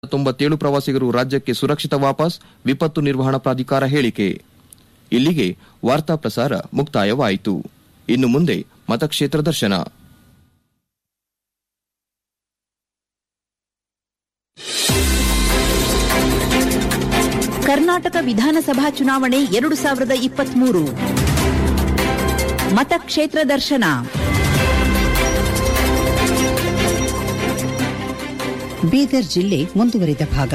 ತೊಂಬತ್ತೇಳು ಪ್ರವಾಸಿಗರು ರಾಜ್ಯಕ್ಕೆ ಸುರಕ್ಷಿತ ವಾಪಸ್ ವಿಪತ್ತು ನಿರ್ವಹಣಾ ಪ್ರಾಧಿಕಾರ ಹೇಳಿಕೆ ಇಲ್ಲಿಗೆ ವಾರ್ತಾ ಪ್ರಸಾರ ಮುಕ್ತಾಯವಾಯಿತು ಇನ್ನು ಮುಂದೆ ಮತಕ್ಷೇತ್ರ ದರ್ಶನ ಕರ್ನಾಟಕ ವಿಧಾನಸಭಾ ಚುನಾವಣೆ ಎರಡು ಸಾವಿರದ ಇಪ್ಪತ್ಮೂರು ಮತಕ್ಷೇತ್ರ ದರ್ಶನ ಬೀದರ್ ಜಿಲ್ಲೆ ಮುಂದುವರಿದ ಭಾಗ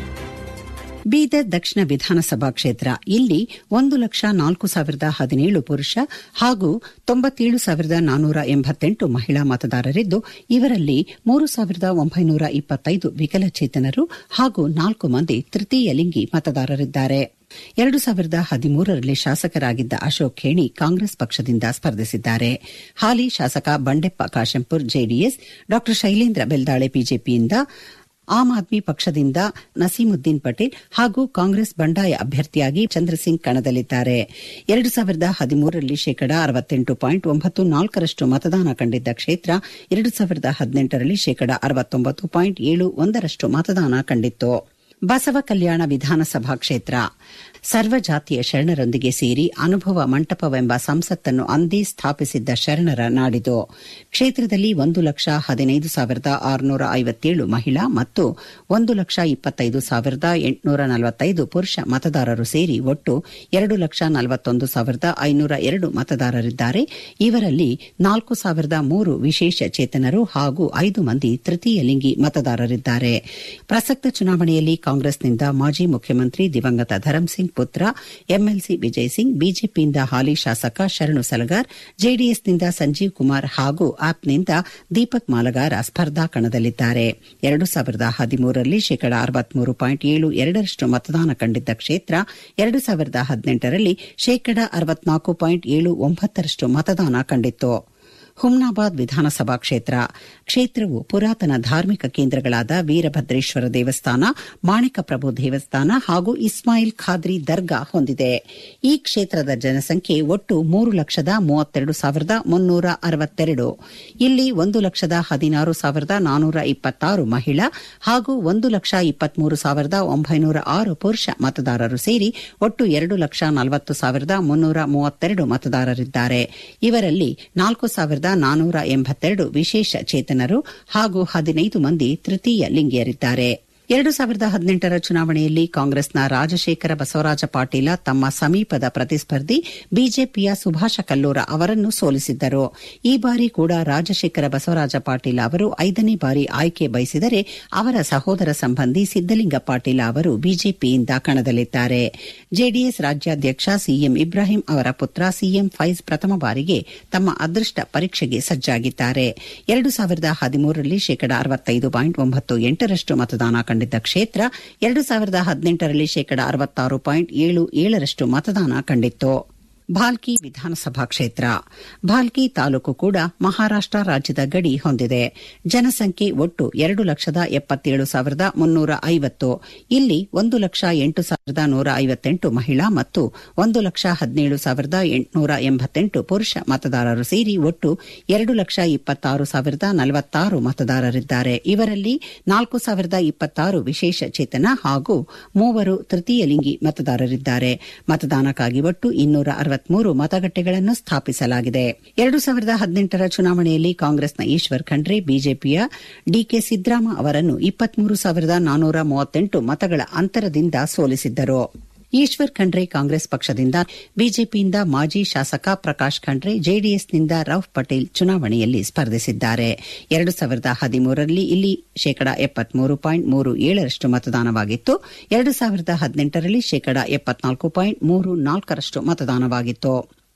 ಬೀದರ್ ದಕ್ಷಿಣ ವಿಧಾನಸಭಾ ಕ್ಷೇತ್ರ ಇಲ್ಲಿ ಒಂದು ಲಕ್ಷ ನಾಲ್ಕು ಸಾವಿರದ ಹದಿನೇಳು ಪುರುಷ ಹಾಗೂ ತೊಂಬತ್ತೇಳು ಸಾವಿರದ ನಾನ್ನೂರ ಎಂಬತ್ತೆಂಟು ಮಹಿಳಾ ಮತದಾರರಿದ್ದು ಇವರಲ್ಲಿ ಮೂರು ಸಾವಿರದ ಒಂಬೈನೂರ ಇಪ್ಪತ್ತೈದು ವಿಕಲಚೇತನರು ಹಾಗೂ ನಾಲ್ಕು ಮಂದಿ ತೃತೀಯ ಲಿಂಗಿ ಮತದಾರರಿದ್ದಾರೆ ಎರಡು ಸಾವಿರದ ಹದಿಮೂರರಲ್ಲಿ ಶಾಸಕರಾಗಿದ್ದ ಅಶೋಕ್ ಖೇಣಿ ಕಾಂಗ್ರೆಸ್ ಪಕ್ಷದಿಂದ ಸ್ಪರ್ಧಿಸಿದ್ದಾರೆ ಹಾಲಿ ಶಾಸಕ ಬಂಡೆಪ್ಪ ಕಾಶೆಂಪುರ್ ಜೆಡಿಎಸ್ ಡಾ ಶೈಲೇಂದ್ರ ಬೆಲ್ದಾಳೆ ಬಿಜೆಪಿಯಿಂದ ಆಮ್ ಆದ್ಮಿ ಪಕ್ಷದಿಂದ ನಸೀಮುದ್ದೀನ್ ಪಟೇಲ್ ಹಾಗೂ ಕಾಂಗ್ರೆಸ್ ಬಂಡಾಯ ಅಭ್ಯರ್ಥಿಯಾಗಿ ಚಂದ್ರಸಿಂಗ್ ಕಣದಲ್ಲಿದ್ದಾರೆ ಎರಡು ಸಾವಿರದ ಹದಿಮೂರರಲ್ಲಿ ಶೇಕಡಾ ಅರವತ್ತೆಂಟು ಪಾಯಿಂಟ್ ಒಂಬತ್ತು ನಾಲ್ಕರಷ್ಟು ಮತದಾನ ಕಂಡಿದ್ದ ಕ್ಷೇತ್ರ ಎರಡು ಸಾವಿರದ ಹದಿನೆಂಟರಲ್ಲಿ ಶೇಕಡಾ ಅರವತ್ತೊಂಬತ್ತು ಪಾಯಿಂಟ್ ಏಳು ಒಂದರಷ್ಟು ಮತದಾನ ಕಂಡಿತ್ತು ಬಸವ ಕಲ್ಯಾಣ ವಿಧಾನಸಭಾ ಕ್ಷೇತ್ರ ಸರ್ವಜಾತಿಯ ಶರಣರೊಂದಿಗೆ ಸೇರಿ ಅನುಭವ ಮಂಟಪವೆಂಬ ಸಂಸತ್ತನ್ನು ಅಂದೇ ಸ್ಥಾಪಿಸಿದ್ದ ಶರಣರ ನಾಡಿದು ಕ್ಷೇತ್ರದಲ್ಲಿ ಒಂದು ಲಕ್ಷ ಹದಿನೈದು ಸಾವಿರದ ಆರುನೂರ ಐವತ್ತೇಳು ಮಹಿಳಾ ಮತ್ತು ಒಂದು ಲಕ್ಷ ಇಪ್ಪತ್ತೈದು ಸಾವಿರದ ಎಂಟುನೂರ ನಲವತ್ತೈದು ಪುರುಷ ಮತದಾರರು ಸೇರಿ ಒಟ್ಟು ಎರಡು ಲಕ್ಷ ನಲವತ್ತೊಂದು ಸಾವಿರದ ಐನೂರ ಎರಡು ಮತದಾರರಿದ್ದಾರೆ ಇವರಲ್ಲಿ ನಾಲ್ಕು ಸಾವಿರದ ಮೂರು ವಿಶೇಷ ಚೇತನರು ಹಾಗೂ ಐದು ಮಂದಿ ತೃತೀಯ ಲಿಂಗಿ ಮತದಾರರಿದ್ದಾರೆ ಪ್ರಸಕ್ತ ಚುನಾವಣೆಯಲ್ಲಿ ಕಾಂಗ್ರೆಸ್ನಿಂದ ಮಾಜಿ ಮುಖ್ಯಮಂತ್ರಿ ದಿವಂಗತ ಧರಂಸಿಂಗ್ ಪುತ್ರ ಎಂಎಲ್ಸಿ ವಿಜಯ್ ಸಿಂಗ್ ಬಿಜೆಪಿಯಿಂದ ಹಾಲಿ ಶಾಸಕ ಶರಣು ಸಲಗಾರ್ ಜೆಡಿಎಸ್ನಿಂದ ಸಂಜೀವ್ ಕುಮಾರ್ ಹಾಗೂ ಆಪ್ನಿಂದ ದೀಪಕ್ ಮಾಲಗಾರ ಸ್ಪರ್ಧಾ ಕಣದಲ್ಲಿದ್ದಾರೆ ಎರಡು ಸಾವಿರದ ಹದಿಮೂರರಲ್ಲಿ ಶೇಕಡಾ ಅರವತ್ಮೂರು ಪಾಯಿಂಟ್ ಏಳು ಎರಡರಷ್ಟು ಮತದಾನ ಕಂಡಿದ್ದ ಕ್ಷೇತ್ರ ಎರಡು ಸಾವಿರದ ಹದಿನೆಂಟರಲ್ಲಿ ಶೇಕಡಾ ಅರವತ್ನಾಲ್ಕು ಪಾಯಿಂಟ್ ಏಳು ಒಂಬತ್ತರಷ್ಟು ಮತದಾನ ಕಂಡಿತ್ತು ಹುಮ್ನಾಬಾದ್ ವಿಧಾನಸಭಾ ಕ್ಷೇತ್ರ ಕ್ಷೇತ್ರವು ಪುರಾತನ ಧಾರ್ಮಿಕ ಕೇಂದ್ರಗಳಾದ ವೀರಭದ್ರೇಶ್ವರ ದೇವಸ್ಥಾನ ಮಾಣಿಕಪ್ರಭು ದೇವಸ್ಥಾನ ಹಾಗೂ ಇಸ್ಮಾಯಿಲ್ ಖಾದ್ರಿ ದರ್ಗಾ ಹೊಂದಿದೆ ಈ ಕ್ಷೇತ್ರದ ಜನಸಂಖ್ಯೆ ಒಟ್ಟು ಮೂರು ಲಕ್ಷದ ಮೂವತ್ತೆರಡು ಸಾವಿರದ ಮುನ್ನೂರ ಅರವತ್ತೆರಡು ಇಲ್ಲಿ ಒಂದು ಲಕ್ಷದ ಹದಿನಾರು ಸಾವಿರದ ನಾನೂರ ಇಪ್ಪತ್ತಾರು ಮಹಿಳಾ ಹಾಗೂ ಒಂದು ಲಕ್ಷ ಇಪ್ಪತ್ಮೂರು ಸಾವಿರದ ಒಂಬೈನೂರ ಆರು ಪುರುಷ ಮತದಾರರು ಸೇರಿ ಒಟ್ಟು ಎರಡು ಲಕ್ಷ ನಲವತ್ತು ಸಾವಿರದ ಮುನ್ನೂರ ಮೂವತ್ತೆರಡು ಮತದಾರರಿದ್ದಾರೆ ಇವರಲ್ಲಿ ನಾಲ್ಕು ಸಾವಿರದ ನಾನೂರ ಎಂಬತ್ತೆರಡು ವಿಶೇಷ ಚೇತನರು ಹಾಗೂ ಹದಿನೈದು ಮಂದಿ ತೃತೀಯ ಲಿಂಗಿಯರಿದ್ದಾರೆ ಎರಡು ಸಾವಿರದ ಹದಿನೆಂಟರ ಚುನಾವಣೆಯಲ್ಲಿ ಕಾಂಗ್ರೆಸ್ನ ರಾಜಶೇಖರ ಬಸವರಾಜ ಪಾಟೀಲ ತಮ್ಮ ಸಮೀಪದ ಪ್ರತಿಸ್ಪರ್ಧಿ ಬಿಜೆಪಿಯ ಸುಭಾಷ ಕಲ್ಲೂರ ಅವರನ್ನು ಸೋಲಿಸಿದ್ದರು ಈ ಬಾರಿ ಕೂಡ ರಾಜಶೇಖರ ಬಸವರಾಜ ಪಾಟೀಲ ಅವರು ಐದನೇ ಬಾರಿ ಆಯ್ಕೆ ಬಯಸಿದರೆ ಅವರ ಸಹೋದರ ಸಂಬಂಧಿ ಸಿದ್ದಲಿಂಗ ಪಾಟೀಲ ಅವರು ಬಿಜೆಪಿಯಿಂದ ಕಣದಲ್ಲಿದ್ದಾರೆ ಜೆಡಿಎಸ್ ರಾಜ್ಯಾಧ್ಯಕ್ಷ ಸಿಎಂ ಇಬ್ರಾಹಿಂ ಅವರ ಪುತ್ರ ಸಿಎಂ ಫೈಜ್ ಪ್ರಥಮ ಬಾರಿಗೆ ತಮ್ಮ ಅದೃಷ್ಟ ಪರೀಕ್ಷೆಗೆ ಸಜ್ಜಾಗಿದ್ದಾರೆ ಎರಡು ಸಾವಿರದ ಹದಿಮೂರರಲ್ಲಿ ಶೇಕಡಾ ಅರವತ್ತೈದು ಪಾಯಿಂಟ್ ಒಂಬತ್ತು ಎಂಟರಷ್ಟು ಮತದಾನ ಕಂಡಿದ್ದ ಕ್ಷೇತ್ರ ಎರಡು ಸಾವಿರದ ಹದಿನೆಂಟರಲ್ಲಿ ಶೇಕಡಾ ಅರವತ್ತಾರು ಪಾಯಿಂಟ್ ಏಳು ಏಳರಷ್ಟು ಮತದಾನ ಕಂಡಿತ್ತು ಭಾಲ್ಕಿ ವಿಧಾನಸಭಾ ಕ್ಷೇತ್ರ ಭಾಲ್ಕಿ ತಾಲೂಕು ಕೂಡ ಮಹಾರಾಷ್ಟ ರಾಜ್ಯದ ಗಡಿ ಹೊಂದಿದೆ ಜನಸಂಖ್ಯೆ ಒಟ್ಟು ಎರಡು ಲಕ್ಷದ ಎಪ್ಪತ್ತೇಳು ಸಾವಿರದ ಮುನ್ನೂರ ಐವತ್ತು ಇಲ್ಲಿ ಒಂದು ಲಕ್ಷ ಎಂಟು ಸಾವಿರದ ನೂರ ಐವತ್ತೆಂಟು ಮಹಿಳಾ ಮತ್ತು ಒಂದು ಲಕ್ಷ ಹದಿನೇಳು ಸಾವಿರದ ಎಂಟುನೂರ ಎಂಬತ್ತೆಂಟು ಪುರುಷ ಮತದಾರರು ಸೇರಿ ಒಟ್ಟು ಎರಡು ಲಕ್ಷ ಇಪ್ಪತ್ತಾರು ಸಾವಿರದ ನಲವತ್ತಾರು ಮತದಾರರಿದ್ದಾರೆ ಇವರಲ್ಲಿ ನಾಲ್ಕು ಸಾವಿರದ ಇಪ್ಪತ್ತಾರು ವಿಶೇಷ ಚೇತನ ಹಾಗೂ ಮೂವರು ತೃತೀಯ ಲಿಂಗಿ ಮತದಾರರಿದ್ದಾರೆ ಮತದಾನಕ್ಕಾಗಿ ಒಟ್ಟು ಇನ್ನೂರ ಅರವತ್ಮೂರು ಮತಗಟ್ಟೆಗಳನ್ನು ಸ್ಥಾಪಿಸಲಾಗಿದೆ ಎರಡು ಸಾವಿರದ ಹದಿನೆಂಟರ ಚುನಾವಣೆಯಲ್ಲಿ ಕಾಂಗ್ರೆಸ್ನ ಈಶ್ವರ್ ಖಂಡ್ರೆ ಬಿಜೆಪಿಯ ಡಿಕೆ ಸಿದ್ದರಾಮ ಅವರನ್ನು ಇಪ್ಪತ್ಮೂರು ಸಾವಿರದ ನಾನೂರ ಮೂವತ್ತೆಂಟು ಮತಗಳ ಅಂತರದಿಂದ ಸೋಲಿಸಿದ್ದರು ಈಶ್ವರ್ ಖಂಡ್ರೆ ಕಾಂಗ್ರೆಸ್ ಪಕ್ಷದಿಂದ ಬಿಜೆಪಿಯಿಂದ ಮಾಜಿ ಶಾಸಕ ಪ್ರಕಾಶ್ ಖಂಡ್ರೆ ಜೆಡಿಎಸ್ನಿಂದ ರೌಫ್ ಪಟೇಲ್ ಚುನಾವಣೆಯಲ್ಲಿ ಸ್ಪರ್ಧಿಸಿದ್ದಾರೆ ಎರಡು ಸಾವಿರದ ಹದಿಮೂರರಲ್ಲಿ ಇಲ್ಲಿ ಶೇಕಡಾ ಎಪ್ಪತ್ಮೂರು ಪಾಯಿಂಟ್ ಮೂರು ಏಳರಷ್ಟು ಮತದಾನವಾಗಿತ್ತು ಎರಡು ಸಾವಿರದ ಹದಿನೆಂಟರಲ್ಲಿ ಶೇಕಡಾ ಎಪ್ಪತ್ನಾಲ್ಕು ಪಾಯಿಂಟ್ ಮೂರು ನಾಲ್ಕರಷ್ಟು ಮತದಾನವಾಗಿತ್ತು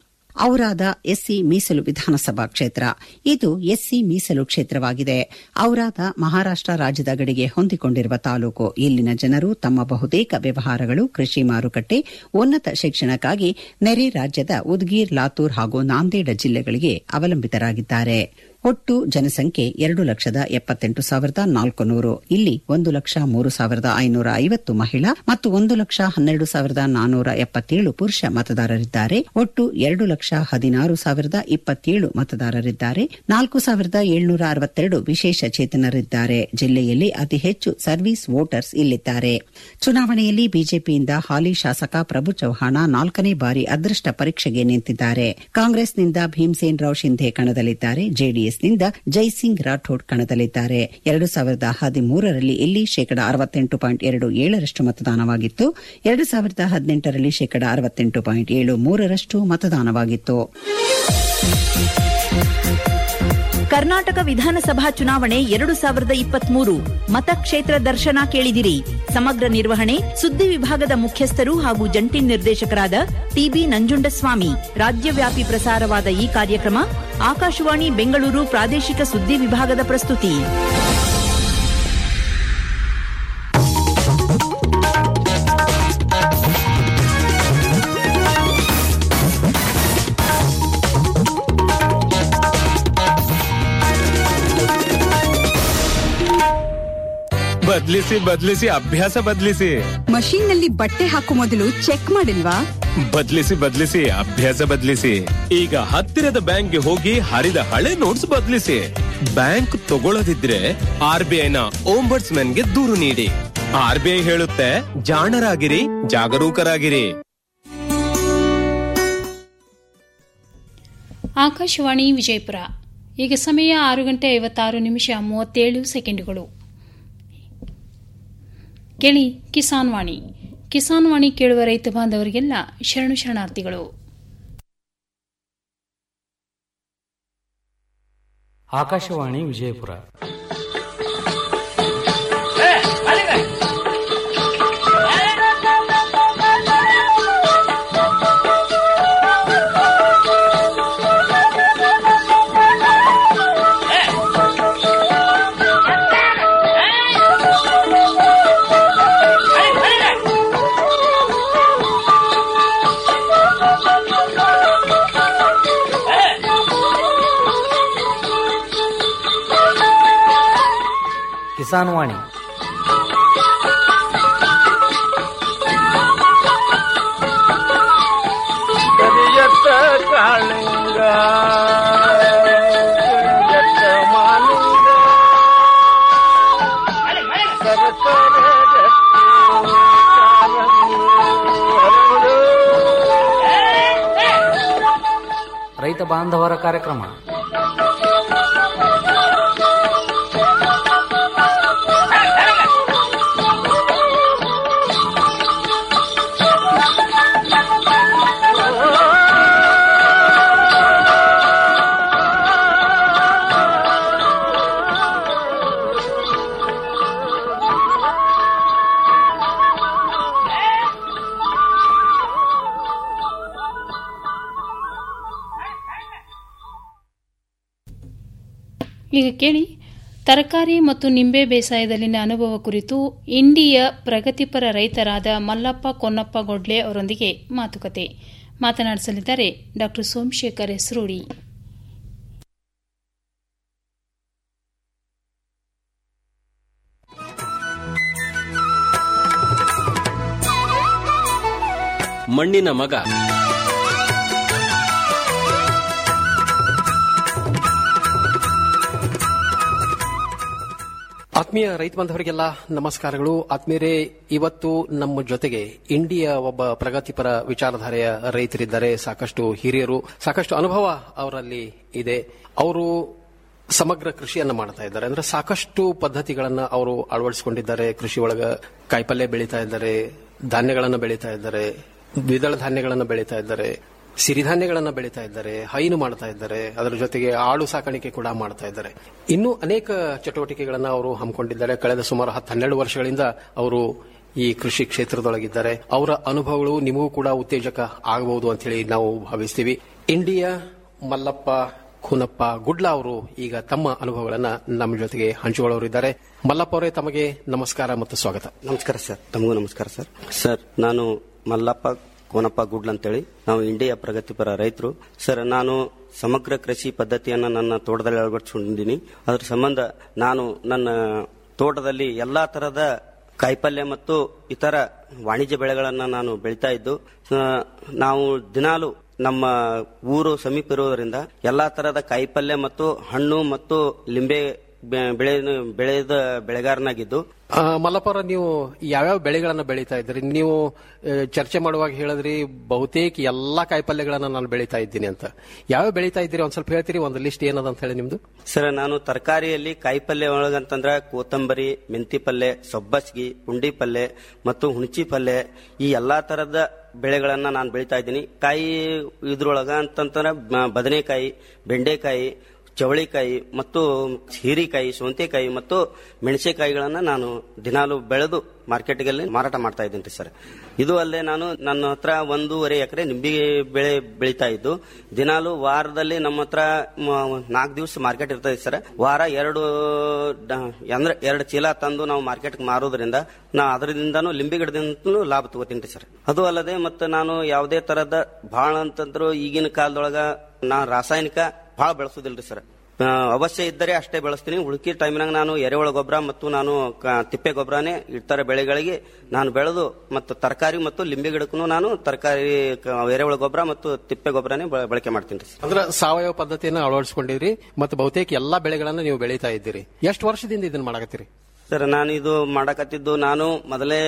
ಔರಾದ ಎಸ್ಸಿ ಮೀಸಲು ವಿಧಾನಸಭಾ ಕ್ಷೇತ್ರ ಇದು ಎಸ್ಸಿ ಮೀಸಲು ಕ್ಷೇತ್ರವಾಗಿದೆ ಔರಾದ ಮಹಾರಾಷ್ಟ ರಾಜ್ಯದ ಗಡಿಗೆ ಹೊಂದಿಕೊಂಡಿರುವ ತಾಲೂಕು ಇಲ್ಲಿನ ಜನರು ತಮ್ಮ ಬಹುತೇಕ ವ್ಯವಹಾರಗಳು ಕೃಷಿ ಮಾರುಕಟ್ಟೆ ಉನ್ನತ ಶಿಕ್ಷಣಕ್ಕಾಗಿ ನೆರೆ ರಾಜ್ಯದ ಉದ್ಗೀರ್ ಲಾತೂರ್ ಹಾಗೂ ನಾಂದೇಡ ಜಿಲ್ಲೆಗಳಿಗೆ ಅವಲಂಬಿತರಾಗಿದ್ದಾರೆ ಒಟ್ಟು ಜನಸಂಖ್ಯೆ ಎರಡು ಲಕ್ಷದ ಎಪ್ಪತ್ತೆಂಟು ಸಾವಿರದ ನಾಲ್ಕು ನೂರು ಇಲ್ಲಿ ಒಂದು ಲಕ್ಷ ಮೂರು ಸಾವಿರದ ಐನೂರ ಐವತ್ತು ಮಹಿಳಾ ಮತ್ತು ಒಂದು ಲಕ್ಷ ಹನ್ನೆರಡು ಸಾವಿರದ ನಾನೂರ ಎಪ್ಪತ್ತೇಳು ಪುರುಷ ಮತದಾರರಿದ್ದಾರೆ ಒಟ್ಟು ಎರಡು ಲಕ್ಷ ಹದಿನಾರು ಸಾವಿರದ ಇಪ್ಪತ್ತೇಳು ಮತದಾರರಿದ್ದಾರೆ ನಾಲ್ಕು ಸಾವಿರದ ಏಳ್ನೂರ ಅರವತ್ತೆರಡು ವಿಶೇಷ ಚೇತನರಿದ್ದಾರೆ ಜಿಲ್ಲೆಯಲ್ಲಿ ಅತಿ ಹೆಚ್ಚು ಸರ್ವೀಸ್ ವೋಟರ್ಸ್ ಇಲ್ಲಿದ್ದಾರೆ ಚುನಾವಣೆಯಲ್ಲಿ ಬಿಜೆಪಿಯಿಂದ ಹಾಲಿ ಶಾಸಕ ಪ್ರಭು ಚೌಹಾಣ ನಾಲ್ಕನೇ ಬಾರಿ ಅದೃಷ್ಟ ಪರೀಕ್ಷೆಗೆ ನಿಂತಿದ್ದಾರೆ ಕಾಂಗ್ರೆಸ್ನಿಂದ ಭೀಮ್ಸೇನ್ ರಾವ್ ಶಿಂಧೆ ಕಣದಲ್ಲಿದ್ದಾರೆ ಜೆಡಿಎಸ್ನಿಂದ ಜೈಸಿಂಗ್ ರಾಠೋಡ್ ಕಣದಲ್ಲಿದ್ದಾರೆ ಎರಡು ಸಾವಿರದ ಹದಿಮೂರರಲ್ಲಿ ಇಲ್ಲಿ ಶೇಕಡಾ ಅರವತ್ತೆಂಟು ಪಾಯಿಂಟ್ ಎರಡು ಏಳರಷ್ಟು ಮತದಾನವಾಗಿತ್ತು ಎರಡು ಸಾವಿರದ ಹದಿನೆಂಟರಲ್ಲಿ ಶೇಕಡಾ ಅರವತ್ತೆಂಟು ಪಾಯಿಂಟ್ ಏಳು ಮೂರರಷ್ಟು ಮತದಾನವಾಗಿತ್ತು ಕರ್ನಾಟಕ ವಿಧಾನಸಭಾ ಚುನಾವಣೆ ಎರಡು ಸಾವಿರದ ಇಪ್ಪತ್ಮೂರು ಮತಕ್ಷೇತ್ರ ದರ್ಶನ ಕೇಳಿದಿರಿ ಸಮಗ್ರ ನಿರ್ವಹಣೆ ಸುದ್ದಿ ವಿಭಾಗದ ಮುಖ್ಯಸ್ಥರು ಹಾಗೂ ಜಂಟಿ ನಿರ್ದೇಶಕರಾದ ಟಿಬಿ ನಂಜುಂಡಸ್ವಾಮಿ ರಾಜ್ಯವ್ಯಾಪಿ ಪ್ರಸಾರವಾದ ಈ ಕಾರ್ಯಕ್ರಮ ಆಕಾಶವಾಣಿ ಬೆಂಗಳೂರು ಪ್ರಾದೇಶಿಕ ಸುದ್ದಿ ವಿಭಾಗದ ಪ್ರಸ್ತುತಿ ಬದ್ಲಿಸಿ ಬದ್ಲಿಸಿ ಅಭ್ಯಾಸ ಬದ್ಲಿಸಿ ಮಷೀನ್ ನಲ್ಲಿ ಬಟ್ಟೆ ಹಾಕೋ ಮೊದಲು ಚೆಕ್ ಮಾಡಿಲ್ವಾ ಬದ್ಲಿಸಿ ಬದ್ಲಿಸಿ ಅಭ್ಯಾಸ ಬದ್ಲಿಸಿ ಈಗ ಹತ್ತಿರದ ಬ್ಯಾಂಕ್ಗೆ ಹೋಗಿ ಹರಿದ ಹಳೆ ನೋಟ್ಸ್ ಬದ್ಲಿಸಿ ಬ್ಯಾಂಕ್ ತಗೊಳ್ಳದಿದ್ರೆ ಆರ್ ಬಿ ಐನ ಓಂಬರ್ಟ್ಸ್ ಗೆ ದೂರು ನೀಡಿ ಆರ್ ಬಿ ಐ ಹೇಳುತ್ತೆ ಜಾಣರಾಗಿರಿ ಜಾಗರೂಕರಾಗಿರಿ ಆಕಾಶವಾಣಿ ವಿಜಯಪುರ ಈಗ ಸಮಯ ಆರು ಗಂಟೆ ಐವತ್ತಾರು ನಿಮಿಷ ಮೂವತ್ತೇಳು ಸೆಕೆಂಡುಗಳು ಕೇಳಿ ಕಿಸಾನ್ ವಾಣಿ ಕಿಸಾನ್ ವಾಣಿ ಕೇಳುವ ರೈತ ಬಾಂಧವರಿಗೆಲ್ಲ ಶರಣು ಶರಣಾರ್ಥಿಗಳು ಆಕಾಶವಾಣಿ ವಿಜಯಪುರ ಕಿಸಾನ್ ವಾಣಿ ಕರಿಯತ್ತ ಕಾಳಿಂಗ ಕರಿಯತ್ತ ಮಾಲಿಂಗ ಸರಸರ ಗಟ್ಟಿ ಕಾಲಂಗು ಹರಡು. ರೈತ ಬಾಂಧವರ ಕಾರ್ಯಕ್ರಮ ಈಗ ಕೇಳಿ ತರಕಾರಿ ಮತ್ತು ನಿಂಬೆ ಬೇಸಾಯದಲ್ಲಿನ ಅನುಭವ ಕುರಿತು ಇಂಡಿಯ ಪ್ರಗತಿಪರ ರೈತರಾದ ಮಲ್ಲಪ್ಪ ಕೊನ್ನಪ್ಪ ಗೊಡ್ಲೆ ಅವರೊಂದಿಗೆ ಮಾತುಕತೆ ಮಾತನಾಡಿಸಲಿದ್ದಾರೆ ಡಾ ಸೋಮಶೇಖರ್ ಹೆಸರೂಡಿ ಮಣ್ಣಿನ ಮಗ ಆತ್ಮೀಯ ರೈತ ಬಾಂಧವರಿಗೆಲ್ಲ ನಮಸ್ಕಾರಗಳು ಆತ್ಮೀಯರೇ ಇವತ್ತು ನಮ್ಮ ಜೊತೆಗೆ ಇಂಡಿಯಾ ಒಬ್ಬ ಪ್ರಗತಿಪರ ವಿಚಾರಧಾರೆಯ ರೈತರಿದ್ದಾರೆ ಸಾಕಷ್ಟು ಹಿರಿಯರು ಸಾಕಷ್ಟು ಅನುಭವ ಅವರಲ್ಲಿ ಇದೆ ಅವರು ಸಮಗ್ರ ಕೃಷಿಯನ್ನ ಮಾಡ್ತಾ ಇದ್ದಾರೆ ಅಂದ್ರೆ ಸಾಕಷ್ಟು ಪದ್ಧತಿಗಳನ್ನ ಅವರು ಅಳವಡಿಸಿಕೊಂಡಿದ್ದಾರೆ ಕೃಷಿ ಒಳಗ ಕಾಯಿಪಲ್ಯ ಬೆಳೀತಾ ಇದ್ದಾರೆ ಧಾನ್ಯಗಳನ್ನ ಬೆಳೀತಾ ಇದ್ದಾರೆ ದ್ವಿದಳ ಧಾನ್ಯಗಳನ್ನ ಬೆಳೀತಾ ಇದ್ದಾರೆ ಸಿರಿಧಾನ್ಯಗಳನ್ನ ಬೆಳೀತಾ ಇದ್ದಾರೆ ಹೈನು ಮಾಡ್ತಾ ಇದ್ದಾರೆ ಅದರ ಜೊತೆಗೆ ಆಳು ಸಾಕಾಣಿಕೆ ಕೂಡ ಮಾಡ್ತಾ ಇದ್ದಾರೆ ಇನ್ನೂ ಅನೇಕ ಚಟುವಟಿಕೆಗಳನ್ನ ಅವರು ಹಮ್ಮಿಕೊಂಡಿದ್ದಾರೆ ಕಳೆದ ಸುಮಾರು ಹತ್ತು ಹನ್ನೆರಡು ವರ್ಷಗಳಿಂದ ಅವರು ಈ ಕೃಷಿ ಕ್ಷೇತ್ರದೊಳಗಿದ್ದಾರೆ ಅವರ ಅನುಭವಗಳು ನಿಮಗೂ ಕೂಡ ಉತ್ತೇಜಕ ಆಗಬಹುದು ಅಂತ ಹೇಳಿ ನಾವು ಭಾವಿಸ್ತೀವಿ ಇಂಡಿಯಾ ಮಲ್ಲಪ್ಪ ಖುನಪ್ಪ ಗುಡ್ಲ ಅವರು ಈಗ ತಮ್ಮ ಅನುಭವಗಳನ್ನ ನಮ್ಮ ಜೊತೆಗೆ ಹಂಚಿಕೊಳ್ಳೋರಿದ್ದಾರೆ ಮಲ್ಲಪ್ಪ ಅವರೇ ತಮಗೆ ನಮಸ್ಕಾರ ಮತ್ತು ಸ್ವಾಗತ ನಮಸ್ಕಾರ ಸರ್ ತಮಗೂ ನಮಸ್ಕಾರ ಸರ್ ಸರ್ ನಾನು ಮಲ್ಲಪ್ಪ ಕೋನಪ್ಪ ಗುಡ್ಲ್ ಅಂತೇಳಿ ನಾವು ಇಂಡಿಯಾ ಪ್ರಗತಿಪರ ರೈತರು ಸರ್ ನಾನು ಸಮಗ್ರ ಕೃಷಿ ಪದ್ಧತಿಯನ್ನು ನನ್ನ ತೋಟದಲ್ಲಿ ಅಳವಡಿಸಿಕೊಂಡಿದ್ದೀನಿ ಅದ್ರ ಸಂಬಂಧ ನಾನು ನನ್ನ ತೋಟದಲ್ಲಿ ಎಲ್ಲಾ ತರದ ಕಾಯಿಪಲ್ಯ ಮತ್ತು ಇತರ ವಾಣಿಜ್ಯ ಬೆಳೆಗಳನ್ನು ನಾನು ಬೆಳಿತಾ ಇದ್ದು ಆ, ನಾವು ದಿನಾಲು ನಮ್ಮ ಊರು ಸಮೀಪ ಇರುವುದರಿಂದ ಎಲ್ಲಾ ತರದ ಕಾಯಿಪಲ್ಯ ಮತ್ತು ಹಣ್ಣು ಮತ್ತು ಲಿಂಬೆ ಬೆ- ಬೆಳೆ ಬೆಳೆದ ಬೆಳೆಗಾರನಾಗಿದ್ದು ಆ, ಮಲ್ಲಪ್ಪರ ನೀವು ಯಾವ್ಯಾವ ಬೆಳೆಗಳನ್ನ ಬೆಳೀತಾ ಇದ್ರಿ ನೀವು ಆ, ಚರ್ಚೆ ಮಾಡುವಾಗ ಹೇಳಿದ್ರಿ ಬಹುತೇಕ ಎಲ್ಲಾ ಕಾಯಿಪಲ್ಯಗಳನ್ನ ನಾನು ಬೆಳೀತಾ ಇದ್ದೀನಿ ಅಂತ ಯಾವ್ಯಾವ ಬೆಳೀತಾ ಇದ್ದೀರಿ ಒಂದ್ ಸ್ವಲ್ಪ ಹೇಳ್ತೀರಿ ಒಂದು ಲಿಸ್ಟ್ ಏನದ ಅಂತ ಹೇಳಿ ನಿಮ್ದು ಸರ್ ನಾನು ತರಕಾರಿಯಲ್ಲಿ ಕಾಯಿಪಲ್ಯ ಒಳಗಂತಂದ್ರ ಕೊತ್ತಂಬರಿ ಮೆಂತಿ ಪಲ್ಯ ಸೊಬ್ಬಸ್ಗಿ ಪುಂಡಿ ಪಲ್ಯ ಮತ್ತು ಹುಣಚಿ ಪಲ್ಯ ಈ ಎಲ್ಲಾ ತರದ ಬೆಳೆಗಳನ್ನ ನಾನು ಬೆಳಿತಾ ಇದ್ದೀನಿ ಕಾಯಿ ಇದ್ರೊಳಗ ಅಂತಂತಂದ್ರ ಮ- ಬದನೆಕಾಯಿ ಬೆಂಡೆಕಾಯಿ ಚವಳಿಕಾಯಿ ಮತ್ತು ಹೀರಿಕಾಯಿ ಸೌಂತೆಕಾಯಿ ಮತ್ತು ಮೆಣಸಿನಕಾಯಿಗಳನ್ನ ನಾನು ದಿನಾಲು ಬೆಳೆದು ಮಾರ್ಕೆಟ್ಗಳಲ್ಲಿ ಮಾರಾಟ ಮಾಡ್ತಾ ಇದ್ದೀನಿ ರೀ ಸರ್ ಇದು ಅಲ್ಲದೆ ನಾನು ನನ್ನ ಹತ್ರ ಒಂದೂವರೆ ಎಕರೆ ನಿಂಬೆ ಬೆಳೆ ಬೆಳೀತಾ ಇದ್ದು ದಿನಾಲು ವಾರದಲ್ಲಿ ನಮ್ಮ ಹತ್ರ ನಾಲ್ಕು ದಿವಸ ಮಾರ್ಕೆಟ್ ಇರ್ತದೆ ಸರ್ ವಾರ ಎರಡು ಡ- ಅಂದ್ರೆ ಎರಡು ಚೀಲ ತಂದು ನಾವು ಮಾರ್ಕೆಟ್ಗೆ ಮಾರೋದ್ರಿಂದ ನಾ ಅದರಿಂದನೂ ಲಿಂಬೆ ಗಿಡದಿಂದನೂ ಲಾಭ ತಗೋತೀನಿ ರೀ ಸರ್ ಅದು ಅಲ್ಲದೆ ಮತ್ತೆ ನಾನು ಯಾವುದೇ ತರದ ಭಾಳ ಅಂತಂದ್ರು ಈಗಿನ ಕಾಲದೊಳಗ ನಾ ರಾಸಾಯನಿಕ ಭಾಳ ಬೆಳೆಸೋದಿಲ್ರಿ ಸರ್ ಆ, ಅವಶ್ಯ ಇದ್ದರೆ ಅಷ್ಟೇ ಬೆಳೆಸ್ತೀನಿ ಉಳುಕಿ ಟೈಮ್ನಾಗ ನಾನು ಎರೆಹುಳ ಗೊಬ್ಬರ ಮತ್ತು ನಾನು ಕ- ತಿಪ್ಪೆ ಗೊಬ್ಬರನೇ ಇತರ ಬೆಳೆಗಳಿಗೆ ನಾನು ಬೆಳೆದು ಮತ್ತು ತರಕಾರಿ ಮತ್ತು ಲಿಂಬೆ ಗಿಡಕ್ಕೂ ನಾನು ತರಕಾರಿ ಕ- ಎರೆಹುಳ ಗೊಬ್ಬರ ಮತ್ತು ತಿಪ್ಪೆ ಗೊಬ್ಬರನೇ ಬ- ಬಳಕೆ ಮಾಡ್ತೀನಿ ರೀ ಅಂದ್ರೆ ಸಾವಯವ ಪದ್ಧತಿಯನ್ನ ಅಳವಡಿಸಿಕೊಂಡಿರಿ ಮತ್ತು ಬಹುತೇಕ ಎಲ್ಲಾ ಬೆಳೆಗಳನ್ನ ನೀವು ಬೆಳೀತಾ ಇದ್ದೀರಿ ಎಷ್ಟು ವರ್ಷದಿಂದ ಇದನ್ನ ಮಾಡಕತ್ತೀರಿ ಸರ್ ನಾನು ಇದು ಮಾಡಕತ್ತಿದ್ದು ನಾನು ಮೊದಲೇ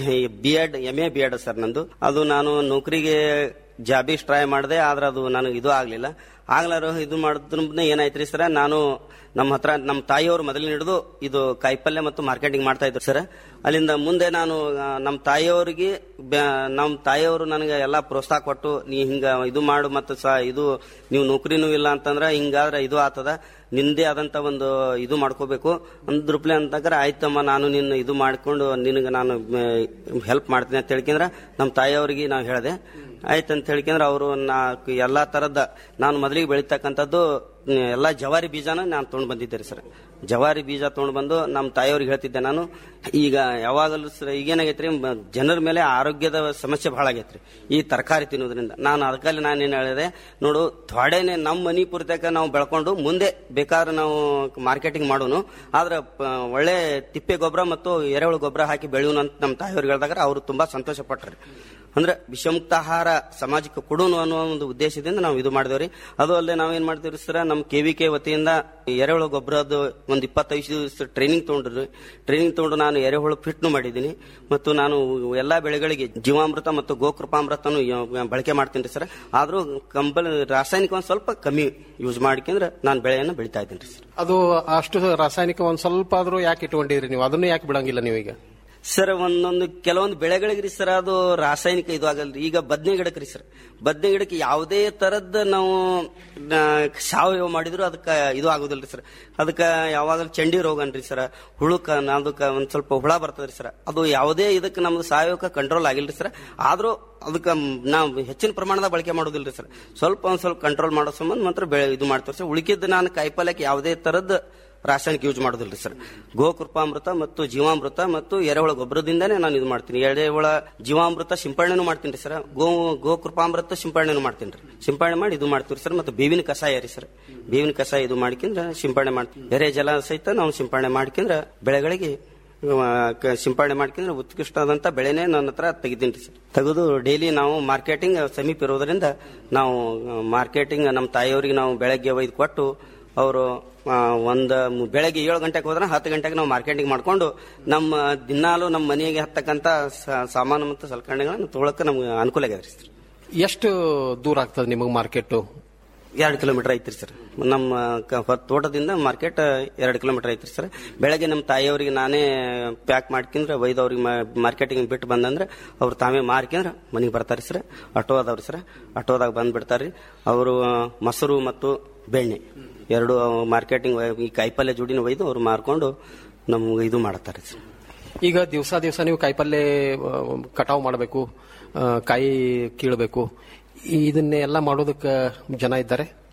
B Ed M A B Ed sir ನಂದು ಅದು ನಾನು ನೌಕರಿಗೆ ಜಾಬಿಸ್ ಟ್ರೈ ಮಾಡಿದೆ ಆದ್ರೆ ಅದು ನನಗೆ ಇದು ಆಗ್ಲಿಲ್ಲ ಆಗ್ಲಾರ ಇದು ಮಾಡಿದ್ರೆ ಏನಾಯ್ತ್ರಿ ಸರ್ ನಾನು ನಮ್ಮ ಹತ್ರ ನಮ್ಮ ತಾಯಿಯವರು ಮೊದಲಿನ ಹಿಡಿದು ಇದು ಕಾಯಿಪಲ್ಯ ಮತ್ತು ಮಾರ್ಕೆಟಿಂಗ್ ಮಾಡ್ತಾ ಇದ್ರು ಸರ್ ಅಲ್ಲಿಂದ ಮುಂದೆ ನಾನು ಆ, ನಮ್ಮ ತಾಯಿಯವರಿಗೆ ಬ್ಯಾ- ನಮ್ಮ ತಾಯಿಯವರು ನನಗೆ ಎಲ್ಲ ಪ್ರೋತ್ಸಾಹ ಕೊಟ್ಟು ನೀ ಹಿಂಗ ಇದು ಮಾಡು ಮತ್ತು ಸ ಇದು ನೀವು ನೌಕರಿನೂ ಇಲ್ಲ ಅಂತಂದ್ರೆ ಹಿಂಗಾದ್ರೆ ಇದು ಆತದ ನಿಂದೇ ಆದಂತ ಒಂದು ಇದು ಮಾಡ್ಕೋಬೇಕು ಅಂದ್ರಪ್ಲೆ ಅಂತಂದ್ರೆ ಆಯ್ತಮ್ಮ ನಾನು ನಿನ್ನ ಇದು ಮಾಡ್ಕೊಂಡು ನಿನಗೆ ನಾನು ಹೆಲ್ಪ್ ಮಾಡ್ತೀನಿ ಅಂತ ಹೇಳ್ಕೊಂಡ್ರೆ ನಮ್ಮ ತಾಯಿಯವರಿಗೆ ನಾವು ಹೇಳಿದೆ ಆಯ್ತು ಅಂತ ಹೇಳ್ಕೊಂಡ್ರೆ ಅವರು ನಾ ಎಲ್ಲಾ ತರದ ನಾನು ಮೊದಲಿಗೆ ಬೆಳೀತಕ್ಕಂಥದ್ದು ಮ್, ಎಲ್ಲಾ ಜವಾರಿ ಬೀಜನ ನಾನು ತೊಗೊಂಡು ಬಂದಿದ್ದೆ ಸರ್ ಜವಾರಿ ಬೀಜ ತೊಗೊಂಡು ಬಂದು ನಮ್ಮ ತಾಯಿಯವ್ರಿಗೆ ಹೇಳ್ತಿದ್ದೆ ನಾನು ಈಗ ಯಾವಾಗಲೂ ಸರ್ ಈಗೇನಾಗೈತ್ರಿ ಮ- ಜನರ ಮೇಲೆ ಆರೋಗ್ಯದ ಸಮಸ್ಯೆ ಬಹಳ ಆಗೈತ್ರಿ ಈ ತರಕಾರಿ ತಿನ್ನೋದ್ರಿಂದ ನಾನು ಅದಕ್ಕಲ್ಲಿ ನಾನು ಏನು ಹೇಳಿದೆ ನೋಡು ಥೊಡೆನೆ ನಮ್ಮ ಮನಿ ಪೂರ್ತಕ ನಾವು ಬೆಳ್ಕೊಂಡು ಮುಂದೆ ಬೇಕಾದ್ರೆ ನಾವು ಮಾರ್ಕೆಟಿಂಗ್ ಮಾಡೋನು ಆದ್ರೆ ಪ- ಒಳ್ಳೆ ತಿಪ್ಪೆ ಗೊಬ್ಬರ ಮತ್ತು ಎರೆಹುಳು ಗೊಬ್ಬರ ಹಾಕಿ ಬೆಳೆಯೋನು ಅಂತ ನಮ್ಮ ತಾಯಿಯವ್ರಿಗೆ ಹೇಳಿದಾಗ ಅವರು ತುಂಬಾ ಸಂತೋಷ ಪಟ್ರಿ ಅಂದ್ರೆ ವಿಷಮುಕ್ತ ಆಹಾರ ಸಮಾಜಕ್ಕೆ ಕೊಡೋನು ಅನ್ನೋ ಒಂದು ಉದ್ದೇಶದಿಂದ ನಾವು ಇದು ಮಾಡಿದೇವ್ರಿ ಅದು ಅಲ್ಲದೆ ನಾವೇನ್ ಮಾಡ್ತೀವಿ ಸರ್ ನಮ್ಮ ಕೆವಿಕೆ ವತಿಯಿಂದ ಎರೆಹುಳು ಗೊಬ್ಬರದ್ದು ಒಂದು ಇಪ್ಪತ್ತೈದು ದಿವಸ ಟ್ರೈನಿಂಗ್ ತಗೊಂಡ್ರಿ ಟ್ರೈನಿಂಗ್ ತಗೊಂಡು ನಾನು ಎರೆಹುಳು ಫಿಟ್ನು ಮಾಡಿದ್ದೀನಿ ಮತ್ತು ನಾನು ಎಲ್ಲಾ ಬೆಳೆಗಳಿಗೆ ಜೀವಾಮೃತ ಮತ್ತು ಗೋಕೃಪಾಮೃತನು ಯ- ಬಳಕೆ ಮಾಡ್ತೀನಿ ಸರ್ ಆದ್ರೂ ಕಂಪಲ್ ರಾಸಾಯನಿಕ ಒಂದ್ ಸ್ವಲ್ಪ ಕಮ್ಮಿ ಯೂಸ್ ಮಾಡ್ಕೊಂಡ್ರೆ ನಾನು ಬೆಳೆಯನ್ನು ಬೆಳಿತಾ ಇದ್ದೀನಿ ಸರ್ ಅದು ಅಷ್ಟು ರಾಸಾಯನಿಕ ಒಂದ್ ಸ್ವಲ್ಪ ಆದ್ರೂ ಯಾಕೆ ಇಟ್ಕೊಂಡಿದ್ರಿ ನೀವು ಅದನ್ನು ಯಾಕೆ ಬಿಡಂಗಿಲ್ಲ ನೀವೀಗ ಸರ್ ಒಂದೊಂದು ಕೆಲವೊಂದು ಬೆಳೆಗಳಿಗೆ ರೀ ಸರ್ ಅದು ರಾಸಾಯನಿಕ ಇದು ಆಗಲ್ರಿ ಈಗ ಬದ್ನೆ ಗಿಡಕ್ಕೆ ರೀ ಸರ್ ಬದ್ನೆ ಗಿಡಕ್ಕೆ ಯಾವುದೇ ತರದ್ ನಾವು ಆ, ಸಾವಯವ ಮಾಡಿದ್ರು ಅದಕ್ಕೆ ಇದು ಆಗೋದಿಲ್ರಿ ಸರ್ ಅದಕ್ಕೆ ಯಾವಾಗಲೂ ಚಂಡಿ ರೋಗ ಅನ್ರಿ ಸರ್ ಹುಳುಕ ಅದಕ್ಕೆ ಒಂದ್ ಸ್ವಲ್ಪ ಹುಳ ಬರ್ತದ್ರಿ ಸರ್ ಅದು ಯಾವುದೇ ಇದಕ್ಕೆ ನಮ್ದು ಸಾವಯವಕ್ಕೆ ಕಂಟ್ರೋಲ್ ಆಗಿಲ್ರಿ ಸರ್ ಆದ್ರೂ ಅದಕ್ಕೆ ನಾವು ಹೆಚ್ಚಿನ ಪ್ರಮಾಣದ ಬಳಕೆ ಮಾಡೋದಿಲ್ರಿ ಸರ್ ಸ್ವಲ್ಪ ಒಂದ್ ಸ್ವಲ್ಪ ಕಂಟ್ರೋಲ್ ಮಾಡೋ ಸಂಬಂಧ ಮಾತ್ರ ಬೆಳೆ ಇದು ಮಾಡ್ತೀವಿ ಸರ್ ಉಳಿಕಿದ್ದು ನಾನು ಕಾಯಿಪಲ್ಯಕ್ಕೆ ಯಾವುದೇ ತರದ್ ರಾಸಾಯನಿಕ ಯೂಸ್ ಮಾಡೋದಿಲ್ರಿ ಸರ್ ಗೋಕೃಪಾಮೃತ ಮತ್ತು ಜೀವಾಮೃತ ಮತ್ತು ಎರೆಹುಳ ಗೊಬ್ಬರದಿಂದಾನೇ ನಾನು ಇದು ಮಾಡ್ತೀನಿ ಎರೆಹುಳ ಜೀವಾಮೃತ ಸಿಂಪಡಣೆನೂ ಮಾಡ್ತೀನಿ ಸರ್ ಗೋ ಗೋಕೃಪಾಮೃತ ಸಿಂಪಡಣೆನೂ ಮಾಡ್ತೀನಿ ರೀ ಸಿಂಪಡಣೆ ಮಾಡಿ ಇದು ಮಾಡ್ತೀವಿ ಸರ್ ಮತ್ತು ಬೇವಿನ ಕಷಾಯ ರೀ ಸರ್ ಬೇವಿನ ಕಷಾಯ ಇದು ಮಾಡ್ಕೊಂಡ್ರೆ ಸಿಂಪಡಣೆ ಮಾಡ್ತೀವಿ ಎರೆ ಜಲ ಸಹಿತ ನಾವು ಸಿಂಪಡಣೆ ಮಾಡ್ಕೊಂಡ್ರೆ ಬೆಳೆಗಳಿಗೆ ಆ, ಕ- ಸಿಂಪಡಣೆ ಮಾಡ್ಕೊಂಡ್ರೆ ಉತ್ಕೃಷ್ಟವಾದಂತ ಬೆಳೆನೇ ನನ್ನ ಹತ್ರ ತೆಗಿತೀನಿ ಸರ್ ತೆಗೆದು ಡೈಲಿ ನಾವು ಮಾರ್ಕೆಟಿಂಗ್ ಸಮೀಪ ಇರೋದ್ರಿಂದ ನಾವು ಮಾರ್ಕೆಟಿಂಗ್ ನಮ್ಮ ತಾಯಿಯವರಿಗೆ ನಾವು ಬೆಳಗ್ಗೆ ಒಯ್ದು ಕೊಟ್ಟು ಅವರು ಒಂದು ಬೆಳಗ್ಗೆ ಏಳು ಗಂಟೆಗೆ ಹೋದ್ರೆ ಹತ್ತು ಗಂಟೆಗೆ ನಾವು ಮಾರ್ಕೆಟಿಂಗ್ ಮಾಡ್ಕೊಂಡು ನಮ್ಮ ದಿನಾಲು ನಮ್ಮ ಮನೆಗೆ ಹತ್ತಕ್ಕಂತ ಸ- ಸಾಮಾನು ಮತ್ತು ಸಲಕರಣೆಗಳನ್ನು ತೊಗೊಳಕ್ಕೆ ನಮ್ಗೆ ಅನುಕೂಲ ಆಗಿದೆ ಸರ್ ಎಷ್ಟು ದೂರ ಆಗ್ತದೆ ನಿಮಗೆ ಮಾರ್ಕೆಟ್ ಎರಡು ಕಿಲೋಮೀಟರ್ ಐತ್ರಿ ಸರ್ ನಮ್ಮ ಕ- ಹೊ- ತೋಟದಿಂದ ಮಾರ್ಕೆಟ್ ಎರಡು ಕಿಲೋಮೀಟರ್ ಐತ್ರಿ ಸರ್ ಬೆಳಗ್ಗೆ ನಮ್ಮ ತಾಯಿಯವರಿಗೆ ನಾನೇ ಪ್ಯಾಕ್ ಮಾಡ್ಕೊಂಡ್ರೆ ಒಯ್ದು ಅವ್ರಿಗೆ ಮಾರ್ಕೆಟಿಂಗ್ ಬಿಟ್ಟು ಬಂದಂದ್ರೆ ಅವ್ರು ತಾವೇ ಮಾರ್ಕೊಂಡ್ರೆ ಮನೆಗೆ ಬರ್ತಾರೆ ಸರ್ ಆಟೋ ಅದಾವ್ರಿ ಸರ್ ಆಟೋದಾಗ ಬಂದು ಬಿಡ್ತಾರೆ ಅವರು ಮೊಸರು ಮತ್ತು ಬೆಣ್ಣೆ ಎರಡು ಮಾರ್ಕೆಟಿಂಗ್ ಈ ಕಾಯಿಪಲ್ಯ ಜೋಡಿನ ಒಯ್ದು ಅವ್ರು ಮಾರ್ಕೊಂಡು ನಮ್ಗೆ ಇದು ಮಾಡ್ತಾರೆ ಸರ್ ಈಗ ದಿವಸ ದಿವಸ ನೀವು ಕಾಯಿಪಲ್ಲೆ ಆ, ಕಟಾವು ಮಾಡಬೇಕು ಕಾಯಿ ಕೀಳಬೇಕು ಇದನ್ನೆಲ್ಲ ಮಾಡೋದಕ್ಕೆ ಜನ ಇದ್ದಾರೆ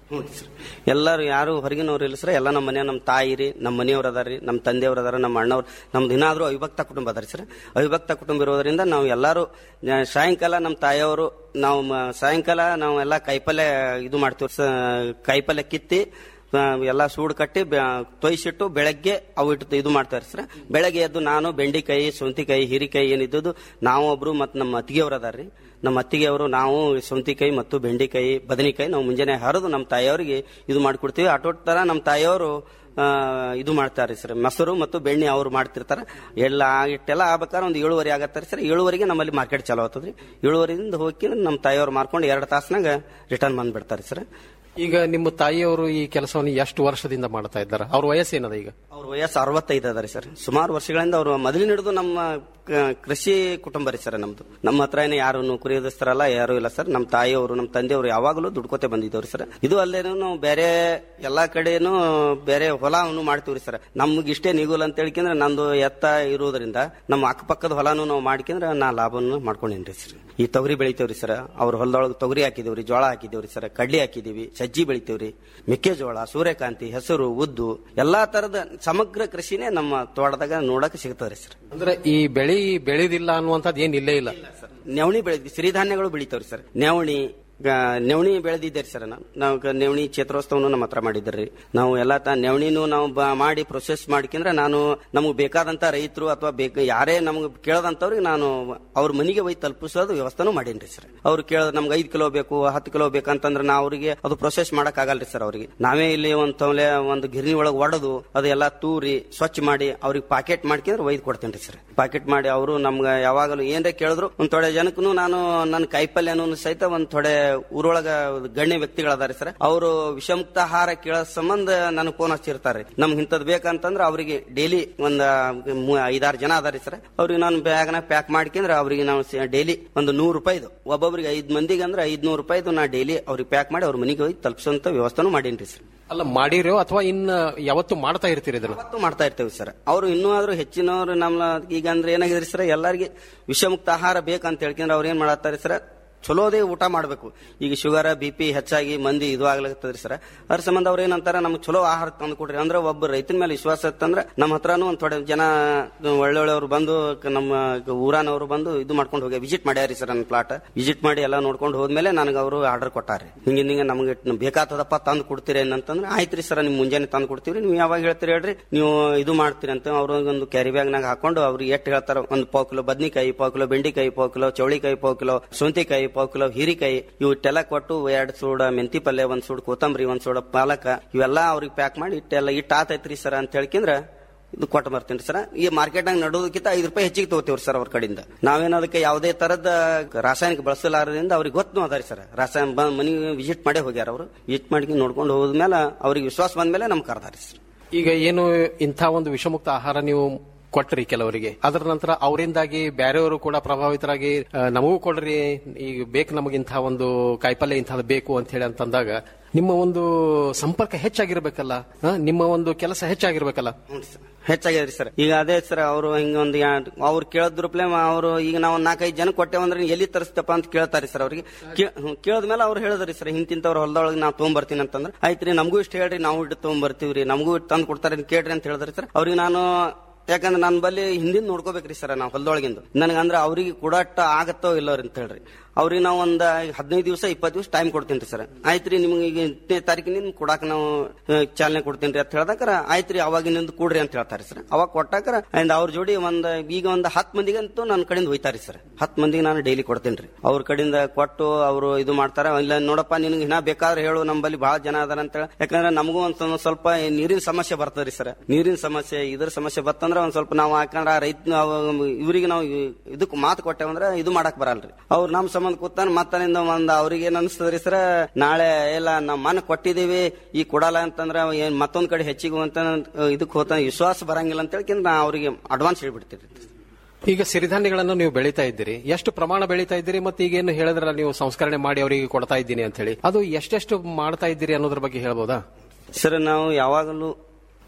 ಹ್ಞೂ ಸರ್ ಎಲ್ಲರೂ ಯಾರು ಹೊರಗಿನವ್ರು ಇಲ್ಲ ಸರ್ ಎಲ್ಲ ನಮ್ಮ ಮನೆ ನಮ್ಮ ತಾಯಿ ರೀ ನಮ್ಮ ಮನೆಯವ್ರು ಅದಾರ ರೀ ನಮ್ಮ ತಂದೆಯವ್ರು ಅದಾರ ನಮ್ಮ ಅಣ್ಣವ್ರು ನಮ್ದು ಏನಾದರೂ ಅವಿಭಕ್ತ ಕುಟುಂಬ ಅದಾರ ಸರ್ ಅವಿಭಕ್ತ ಕುಟುಂಬ ಇರೋದ್ರಿಂದ ನಾವು ಎಲ್ಲರೂ ಆ, ಸಾಯಂಕಾಲ ನಮ್ಮ ತಾಯಿಯವರು ನಾವು ಮ- ಸಾಯಂಕಾಲ ನಾವು ಎಲ್ಲ ಕಾಯಿಪಲ್ಯ ಇದು ಮಾಡ್ತೀವಿ ಸ- ಕಾಯಿಪಲ್ಯ ಕಿತ್ತಿ ಆ, ಎಲ್ಲ ಸೂಡು ಕಟ್ಟಿ ಬೆ- ತೊಯ್ಸಿಟ್ಟು ಬೆಳಗ್ಗೆ ಅವು ಇಟ್ಟು ಇದು ಮಾಡ್ತಾರೆ ಸರ್ ಬೆಳಗ್ಗೆ ಎದ್ದು ನಾನು ಬೆಂಡಿಕಾಯಿ ಸೌಂತಿಕಾಯಿ ಹೀರಿಕಾಯಿ ಏನಿದ್ದದ್ದು ನಾವು ಒಬ್ರು ಮತ್ತು ನಮ್ಮ ಅತ್ತಿಗೆಯವ್ರು ಅದಾರ್ರಿ ನಮ್ಮ ಅತ್ತಿಗೆಯವರು ನಾವು ಸೌಂತಿಕಾಯಿ ಮತ್ತು ಬೆಂಡಿಕಾಯಿ ಬದನೆಕಾಯಿ ನಾವು ಮುಂಜಾನೆ ಹರಿದು ನಮ್ಮ ತಾಯಿಯವರಿಗೆ ಇದು ಮಾಡಿಕೊಡ್ತೀವಿ ಆಟೋಟ್ ತರ ನಮ್ಮ ತಾಯಿಯವರು ಆ, ಇದು ಮಾಡ್ತಾರೆ ಸರ್ ಮೊಸರು ಮತ್ತು ಬೆಣ್ಣೆ ಅವ್ರು ಮಾಡ್ತಿರ್ತಾರೆ ಎಲ್ಲ ಇಟ್ಟೆಲ್ಲ ಆಗ್ಬೇಕಾದ್ರೆ ಒಂದು ಏಳುವರೆ ಆಗತ್ತಾರೆ ಸರ್ ಏಳುವರೆಗೆ ನಮ್ಮಲ್ಲಿ ಮಾರ್ಕೆಟ್ ಚಾಲೂ ಆಗ್ತದ್ರಿ ಏಳುವರೆಯಿಂದ ಹೋಗಿ ನಮ್ಮ ತಾಯಿಯವ್ರು ಮಾರ್ಕೊಂಡು ಎರಡು ತಾಸ್ನಾಗ ರಿಟರ್ನ್ ಬಂದ್ಬಿಡ್ತಾರೆ ಸರ್ ಈಗ ನಿಮ್ಮ ತಾಯಿಯವರು ಈ ಕೆಲಸವನ್ನು ಎಷ್ಟು ವರ್ಷದಿಂದ ಮಾಡ್ತಾ ಇದ್ದಾರೆ ಅವ್ರ ವಯಸ್ಸೇನದ ಈಗ ಅವ್ರ ವಯಸ್ಸು ಅರವತ್ತೈದು ಅದ ರೀ ಸರ್ ಸುಮಾರು ವರ್ಷಗಳಿಂದ ಅವರು ಮೊದಲಿನ ಹಿಡಿದು ನಮ್ಮ ಕ- ಕೃಷಿ ಕುಟುಂಬ ರೀ ಸರ್ ನಮ್ದು ನಮ್ಮ ಹತ್ರ ಏನು ಯಾರು ನೌಕರಿ ಎದುರಿಸ್ತಾರಲ್ಲ ಯಾರು ಇಲ್ಲ ಸರ್ ನಮ್ಮ ತಾಯಿಯವರು ನಮ್ಮ ತಂದೆಯವರು ಯಾವಾಗಲೂ ದುಡ್ಕೋತೆ ಬಂದಿದ್ದವ್ರಿ ಸರ್ ಇದು ಅಲ್ಲೇನು ನಾವು ಬೇರೆ ಎಲ್ಲಾ ಕಡೆನೂ ಬೇರೆ ಹೊಲವನ್ನು ಮಾಡ್ತೀವ್ರಿ ಸರ್ ನಮ್ಗೆ ಇಷ್ಟೇ ನಿಗುಲ್ ಅಂತ ಹೇಳ್ಕೊಂಡ್ರೆ ನಂದು ಎತ್ತ ಇರುವುದರಿಂದ ನಮ್ಮ ಅಕ್ಕಪಕ್ಕದ ಹೊಲನು ನಾವು ಮಾಡ್ಕೊಂಡ್ರೆ ನಾ ಲಾಭವನ್ನು ಮಾಡ್ಕೊಂಡೇನ್ರಿ ಸರ್ ಈ ತೊಗರಿ ಬೆಳಿತೇವ್ರಿ ಸರ್ ಅವ್ರ ಹೊಲದೊಳಗೆ ತೊಗರಿ ಹಾಕಿದೇವ್ರಿ ಜೋಳ ಹಾಕಿದೇವ್ರಿ ಸರ್ ಕಡ್ಲಿ ಹಾಕಿದೀವಿ ಸಜ್ಜಿ ಬೆಳಿತೇವ್ರಿ ಮೆಕ್ಕೆಜೋಳ ಸೂರ್ಯಕಾಂತಿ ಹೆಸರು ಉದ್ದು ಎಲ್ಲಾ ತರದ ಸಮಗ್ರ ಕೃಷಿನೇ ನಮ್ಮ ತೋಟದಾಗ ನೋಡಕ್ ಸಿಗ್ತದ್ರಿ ಸರ್ ಅಂದ್ರೆ ಈ ಬೆಳಿ ಬೆಳೆದಿಲ್ಲ ಅನ್ನುವಂಥದ್ದು ಏನ್ ಇಲ್ಲೇ ಇಲ್ಲ ನವಣಿ ಬೆಳೆದ್ವಿ ಸಿರಿಧಾನ್ಯಗಳು ಬೆಳಿತಾವ್ರಿ ಸರ್ ನವಣಿ ಗ- ನವಣಿ ಬೆಳೆದಿದ್ದೇರಿ ಸರ್ ನಾವು ನಾವು ಗ- ನವಣಿ ಕ್ಷೇತ್ರೋತ್ಸವನು ನಮ್ಮ ಹತ್ರ ಮಾಡಿದ್ರಿ ನಾವು ಎಲ್ಲ ತ ನವಣಿನೂ ನಾವು ಬ- ಮಾಡಿ ಪ್ರೊಸೆಸ್ ಮಾಡ್ಕೊಂಡ್ರೆ ನಾನು ನಮಗೆ ಬೇಕಾದಂತ ರೈತರು ಅಥವಾ ಬೇಕ ಯಾರೇ ನಮ್ಗೆ ಕೇಳದಂತವ್ರಿಗೆ ನಾನು ಅವ್ರ ಮನೆಗೆ ಒಯ್ದು ತಲುಪಿಸೋದು ವ್ಯವಸ್ಥೆನೂ ಮಾಡೀನ್ರಿ ಸರ್ ಅವ್ರು ಕೇಳ ನಮ್ಗೆ ಐದು ಕಿಲೋ ಬೇಕು ಹತ್ತು ಕಿಲೋ ಬೇಕಂತಂದ್ರೆ ನಾವು ಅವರಿಗೆ ಅದು ಪ್ರೊಸೆಸ್ ಮಾಡಕ್ ಆಗಲ್ರಿ ಸರ್ ಅವ್ರಿಗೆ ನಾವೇ ಇಲ್ಲಿ ಒಂದು ತೊಲೆ ಒಂದು ಗಿರಣಿ ಒಳಗೆ ಒಡೆದು ಅದೆಲ್ಲ ತೂರಿ ಸ್ವಚ್ಛ ಮಾಡಿ ಅವ್ರಿಗೆ ಪಾಕೆಟ್ ಮಾಡ್ಕೊಂಡ್ರೆ ಒಯ್ದು ಕೊಡ್ತೇನೆ ರೀ ಸರ್ ಪಾಕೆಟ್ ಮಾಡಿ ಅವರು ನಮ್ಗೆ ಯಾವಾಗಲೂ ಏನ್ರೇ ಕೇಳಿದ್ರು ಒಂದ್ ಥೊಡೆ ಜನಕ್ಕೂ ನಾನು ನನ್ನ ಕಾಯಿಪಲ್ಯನೂ ಸಹಿತ ಒಂದ್ ಥೊಡೆ ಊರೊಳಗ ಗಣ್ಯ ವ್ಯಕ್ತಿಗಳದಾರೆ ಸರ್ ಅವರು ವಿಷಮುಕ್ತ ಆಹಾರ ಕೇಳೋ ಸಂಬಂಧ ನನಗೆ ಫೋನ್ ಹಚ್ಚಿರ್ತಾರೆ ನಮ್ಗೆ ಇಂಥದ್ದು ಬೇಕಂತಂದ್ರೆ ಅವರಿಗೆ ಡೈಲಿ ಒಂದ್ ಮೂ- ಐದಾರು ಜನ ಅದಾರಿ ಸರ್ ಅವ್ರಿಗೆ ನಾನು ಬ್ಯಾಗ್ನಾಗ ಪ್ಯಾಕ್ ಮಾಡ್ಕೊಂಡ್ರೆ ಅವ್ರಿಗೆ ನಾವು ಡೈಲಿ ಒಂದು ನೂರು ರೂಪಾಯಿದು ಒಬ್ಬೊಬ್ರಿಗೆ ಐದ್ ಮಂದಿಗೆ ಅಂದ್ರೆ ಐದ್ನೂರು ರೂಪಾಯಿದು ನಾ ಡೈಲಿ ಅವ್ರಿಗೆ ಪ್ಯಾಕ್ ಮಾಡಿ ಅವ್ರ ಮನೆಗೆ ಹೋಗಿ ತಲುಪಿಸುವಂತ ವ್ಯವಸ್ಥೆನೂ ಮಾಡೀನ್ರಿ ಸರ್ ಅಲ್ಲ ಮಾಡಿರೋ ಅಥವಾ ಇನ್ನ ಯಾವತ್ತು ಮಾಡ್ತಾ ಇರ್ತೀರಿ ಇದನ್ನ ಯಾವತ್ತೂ ಮಾಡ್ತಾ ಇರ್ತೇವೆ ಸರ್ ಅವರು ಇನ್ನೂ ಆದ್ರೂ ಹೆಚ್ಚಿನವರು ನಮ್ಮ ಈಗ ಅಂದ್ರೆ ಏನಾಗಿದೆ ಸರ್ ಎಲ್ಲರಿಗೆ ವಿಷಮುಕ್ತ ಆಹಾರ ಬೇಕಂತ ಹೇಳ್ಕೊಂಡ್ರೆ ಅವ್ರು ಏನ್ ಮಾಡತ್ತಾರೆ ಸರ್ ಚಲೋದೇ ಊಟ ಮಾಡಬೇಕು ಈಗ ಶುಗರ್ ಬಿ ಪಿ ಹೆಚ್ಚಾಗಿ ಮಂದಿ ಇದು ಆಗ್ಲತ್ತದ್ರಿ ಸರ್ ಅದ್ರ ಸಂಬಂಧ ಅವ್ರು ಏನಂತಾರ ನಮ್ಗೆ ಚಲೋ ಆಹಾರ ತಂದು ಕೊಡ್ರಿ ಅಂದ್ರೆ ಒಬ್ಬ ರೈತನ ಮೇಲೆ ವಿಶ್ವಾಸ ಇತ್ತಂದ್ರೆ ನಮ್ಮ ಹತ್ರನೂ ಒಂದ್ ಥೋಡೆ ಜನ ಒಳ್ಳೊಳ್ಳೆಯವರು ಬಂದು ಕ- ನಮ್ಮ ಊರಾನವರು ಬಂದು ಇದು ಮಾಡ್ಕೊಂಡು ಹೋಗಿ ವಿಸಿಟ್ ಮಾಡ್ಯಾರಿ ಸರ್ ನನ್ನ ಪ್ಲಾಟ್ ವಿಸಿಟ್ ಮಾಡಿ ಎಲ್ಲ ನೋಡ್ಕೊಂಡು ಹೋದ್ಮೇಲೆ ನನಗೆ ಅವರು ಆರ್ಡರ್ ಕೊಟ್ಟಾರಿ ಹಿಂಗೆ ಹಿಂಗೆ ನಮ್ಗೆ ಬೇಕಾಗ್ತದಪ್ಪ ತಂದು ಕೊಡ್ತೀರಿ ಅಂತಂದ್ರೆ ಆಯ್ತ್ರಿ ಸರ್ ನಿಮ್ ಮುಂಜಾನೆ ತಂದು ಕೊಡ್ತೀವಿ ನೀವು ಯಾವಾಗ ಹೇಳ್ತೀರಿ ಹೇಳ್ರಿ ನೀವು ಇದು ಮಾಡ್ತೀರಿ ಅಂತ ಅವ್ರು ಒಂದು ಕ್ಯಾರಿ ಬ್ಯಾಗ್ ನಾಗ ಹಾಕೊಂಡು ಅವ್ರಿಗೆ ಎಷ್ಟು ಹೇಳ್ತಾರ ಒಂದು ಪಾವ್ ಕಿಲೋ ಬದ್ನಿಕಾಯಿ ಪಾವ್ ಕಿಲೋ ಬೆಂಡಿಕಾಯಿ ಪಾವ್ ಕಿಲೋ ಚೌಳಿಕಾಯಿ ಪಾವ್ ಕಿಲೋ ಸೌಂತಿಕಾಯಿ ಪಾವ್ ಕಿಲೋ ಹೀರಿಕಾಯಿ ಇವಿಟ್ಟೆಲ್ಲ ಕೊಟ್ಟು ಎರಡ್ ಸೂಡ ಮೆಂತಿ ಪಲ್ಯ ಒಂದ್ ಸೂಡ್ ಕೊತ್ತಂಬರಿ ಒಂದ್ ಸೂಡ ಪಾಲಕ ಇವೆಲ್ಲ ಅವ್ರಿಗೆ ಪ್ಯಾಕ್ ಮಾಡಿ ಇಟ್ಟೆಲ್ಲ ಇಟ್ಟು ಆತೈತ್ರಿ ಸರ್ ಅಂತ ಹೇಳ್ಕೊಂಡ್ರೆ ಇದು ಕೊಟ್ಟು ಬರ್ತೀನಿ ಸರ್ ಈ ಮಾರ್ಕೆಟ್ನಾಗ ನಡೋದಕ್ಕಿಂತ ಐದು ರೂಪಾಯಿ ಹೆಚ್ಚಿಗೆ ತಗೋತೀವ್ರಿ ಸರ್ ಅವ್ರ ಕಡೆಯಿಂದ ನಾವೇನು ಅದಕ್ಕೆ ಯಾವುದೇ ತರದ ರಾಸಾಯನಿಕ ಬಳಸಲಾರದಿಂದ ಅವ್ರಿಗೆ ಗೊತ್ತು ಅದಾರಿ ಸರ್ ರಾಸಾಯನ ಬಂದ್ ಮನೆಗೆ ವಿಸಿಟ್ ಮಾಡೇ ಹೋಗ್ಯಾರ ಅವರು ವಿಸಿಟ್ ಮಾಡಿ ನೋಡ್ಕೊಂಡು ಹೋದ್ಮೇಲೆ ಅವ್ರಿಗೆ ವಿಶ್ವಾಸ ಬಂದ್ಮೇಲೆ ನಮ್ಗೆ ಕರ್ದಾರಿ ಸರ್ ಈಗ ಏನು ಇಂಥ ಒಂದು ವಿಷಮುಕ್ತ ಆಹಾರ ನೀವು ಕೊಟ್ರಿ ಕೆಲವರಿಗೆ ಅದರ ನಂತರ ಅವರಿಂದಾಗಿ ಬೇರೆಯವರು ಕೂಡ ಪ್ರಭಾವಿತರಾಗಿ ಆ, ನಮಗೂ ಕೊಡ್ರಿ ಈಗ ಬೇಕು ನಮಗೆ ಇಂಥ ಒಂದು ಕಾಯಿಪಲ್ಯ ಇಂಥದ್ದು ಬೇಕು ಅಂತ ಹೇಳಿ ಅಂತಂದಾಗ ನಿಮ್ಮ ಒಂದು ಸಂಪರ್ಕ ಹೆಚ್ಚಾಗಿರ್ಬೇಕಲ್ಲ ಆ, ನಿಮ್ಮ ಒಂದು ಕೆಲಸ ಹೆಚ್ಚಾಗಿರ್ಬೇಕಲ್ಲ ಹೆಚ್ಚಾಗ್ಯದ್ರಿ ಸರ್ ಈಗ ಅದೇ ಸರ್ ಅವರು ಹಿಂಗ ಒಂದು ಅವ್ರು ಕೇಳಿದ್ರಪ್ಲೆ ಅವರು ಈಗ ನಾವು ನಾಲ್ಕೈದು ಜನ ಕೊಟ್ಟೇವಂದ್ರೆ ಎಲ್ಲಿ ತರಿಸ್ತಪ್ಪ ಅಂತ ಕೇಳ್ತಾರೆ ಸರ್ ಅವ್ರಿಗೆ ಕೇಳಿದ್ಮೇಲೆ ಅವ್ರು ಹೇಳಿದ್ರಿ ಸರ್ ಹಿಂತಿಂತವ್ರ ಹೊಲದೊಳಗೆ ನಾವು ತೊಗೊಂಬರ್ತೀನಿ ಅಂತಂದ್ರೆ ಆಯ್ತ್ರಿ ನಮಗೂ ಇಷ್ಟು ಹೇಳ್ರಿ ನಾವು ಇಟ್ಟು ತೊಗೊಂಬರ್ತೀವ್ರಿ ನಮಗೂ ಇಟ್ಟು ತಂದು ಕೊಡ್ತಾರೆ ಅಂತ ಕೇಳ್ರಿ ಅಂತ ಹೇಳಿದ್ರಿ ಸರ್ ಅವ್ರಿಗೆ ನಾನು ಯಾಕಂದ್ರೆ ನನ್ನ ಬಲ್ಲಿ ಹಿಂದಿನ ನೋಡ್ಕೋಬೇಕ್ರಿ ಸರ್ ನಾವು ಹೊಲದೊಳಗಿಂದು ನನಗಂದ್ರೆ ಅವ್ರಿಗೆ ಕೊಡಟ್ಟ ಆಗತ್ತೋ ಇಲ್ಲೋ ಅಂತ ಹೇಳ್ರಿ ಅವ್ರಿಗೆ ನಾವು ಒಂದ್ ಹದಿನೈದು ದಿವಸ ಇಪ್ಪತ್ತು ದಿವಸ ಟೈಮ್ ಕೊಡ್ತೀನಿ ಸರ್ ಆಯ್ತ್ರಿ ನಿಮ್ಗೆ ಈಗ ಎಂಟನೇ ತಾರೀಕಿನಿಂದ ಕೊಡಾಕ ನಾವು ಆ, ಚಾಲನೆ ಕೊಡ್ತೀನಿ ರೀ ಅಂತ ಹೇಳ್ದಾಕರ ಆಯ್ತ್ರಿ ಅವಾಗಿನಿಂದ ಕೂಡ್ರಿ ಅಂತ ಹೇಳ್ತಾರೆ ಸರ್ ಅವಾಗ ಕೊಟ್ಟಾಕರ ಅಂಡ್ ಅವ್ರ ಜೋಡಿ ಒಂದ್ ಈಗ ಒಂದ್ ಹತ್ತು ಮಂದಿಗಂತೂ ನನ್ನ ಕಡೆಯಿಂದ ಹೋಯ್ತಾರಿ ಸರ್ ಹತ್ತು ಮಂದಿಗೆ ನಾನು ಡೈಲಿ ಕೊಡ್ತೀನಿ ರೀ ಅವ್ರ ಕಡೆಯಿಂದ ಕೊಟ್ಟು ಅವರು ಇದು ಮಾಡ್ತಾರ ಇಲ್ಲ ನೋಡಪ್ಪ ನಿನಗೆ ಇನ್ನ ಬೇಕಾದ್ರೆ ಹೇಳು ನಮ್ಮಲ್ಲಿ ಬಹಳ ಜನ ಅದಾರ ಅಂತ ಹೇಳಿ ಯಾಕಂದ್ರೆ ನಮಗೂ ಒಂದ್ ಸ್ವಲ್ಪ- ಸ್ವಲ್ಪ ನೀರಿನ ಸಮಸ್ಯೆ ಬರ್ತದ್ರಿ ಸರ್ ನೀರಿನ ಸಮಸ್ಯೆ ಇದ್ರ ಸಮಸ್ಯೆ ಬತ್ತಂದ್ರ ಒಂದ್ ಸ್ವಲ್ಪ ನಾವು ಯಾಕಂದ್ರ ಆ ರೈತ ಇವರಿಗೆ ನಾವು ಇದಕ್ಕೆ ಮಾತು ಕೊಟ್ಟೇವಂದ್ರ ಇದು ಮಾಡಕ್ ಬರಲ್ರಿ ಅವ್ರು ನಮ್ ಸಂಬಂಧ ಕೂತಾನ ಮತ್ತನಿಂದ ಒಂದ್ ಅವ್ರಿಗೆ ಏನ್ ಅನಿಸ್ತದ್ರಿ ಸರ್ ನಾಳೆ ಇಲ್ಲ ನಮ್ಮ ಮನೆ ಕೊಟ್ಟಿದೀವಿ ಈ ಕೊಡಲ್ಲ ಅಂತಂದ್ರ ಏನ್ ಮತ್ತೊಂದ್ ಕಡೆ ಹೆಚ್ಚಿಗೆ ಅಂತ ಇದಕ್ಕೆ ಹೋತ ವಿಶ್ವಾಸ ಬರಂಗಿಲ್ಲ ಅಂತ ಹೇಳ್ಕಿಂತ ನಾ ಅವ್ರಿಗೆ ಅಡ್ವಾನ್ಸ್ ಹೇಳ್ಬಿಡ್ತೀವಿ ಈಗ ಸಿರಿಧಾನ್ಯಗಳನ್ನು ನೀವು ಬೆಳೀತಾ ಇದ್ದೀರಿ ಎಷ್ಟು ಪ್ರಮಾಣ ಬೆಳೀತಾ ಇದ್ದೀರಿ ಮತ್ತೆ ಈಗ ಏನು ಹೇಳಿದ್ರಲ್ಲ ನೀವು ಸಂಸ್ಕರಣೆ ಮಾಡಿ ಅವರಿಗೆ ಕೊಡ್ತಾ ಇದ್ದೀನಿ ಅಂತ ಹೇಳಿ ಅದು ಎಷ್ಟೆಷ್ಟು ಮಾಡ್ತಾ ಇದ್ದೀರಿ ಅನ್ನೋದ್ರ ಬಗ್ಗೆ ಹೇಳ್ಬೋದಾ ಸರ್ ನಾವು ಯಾವಾಗಲೂ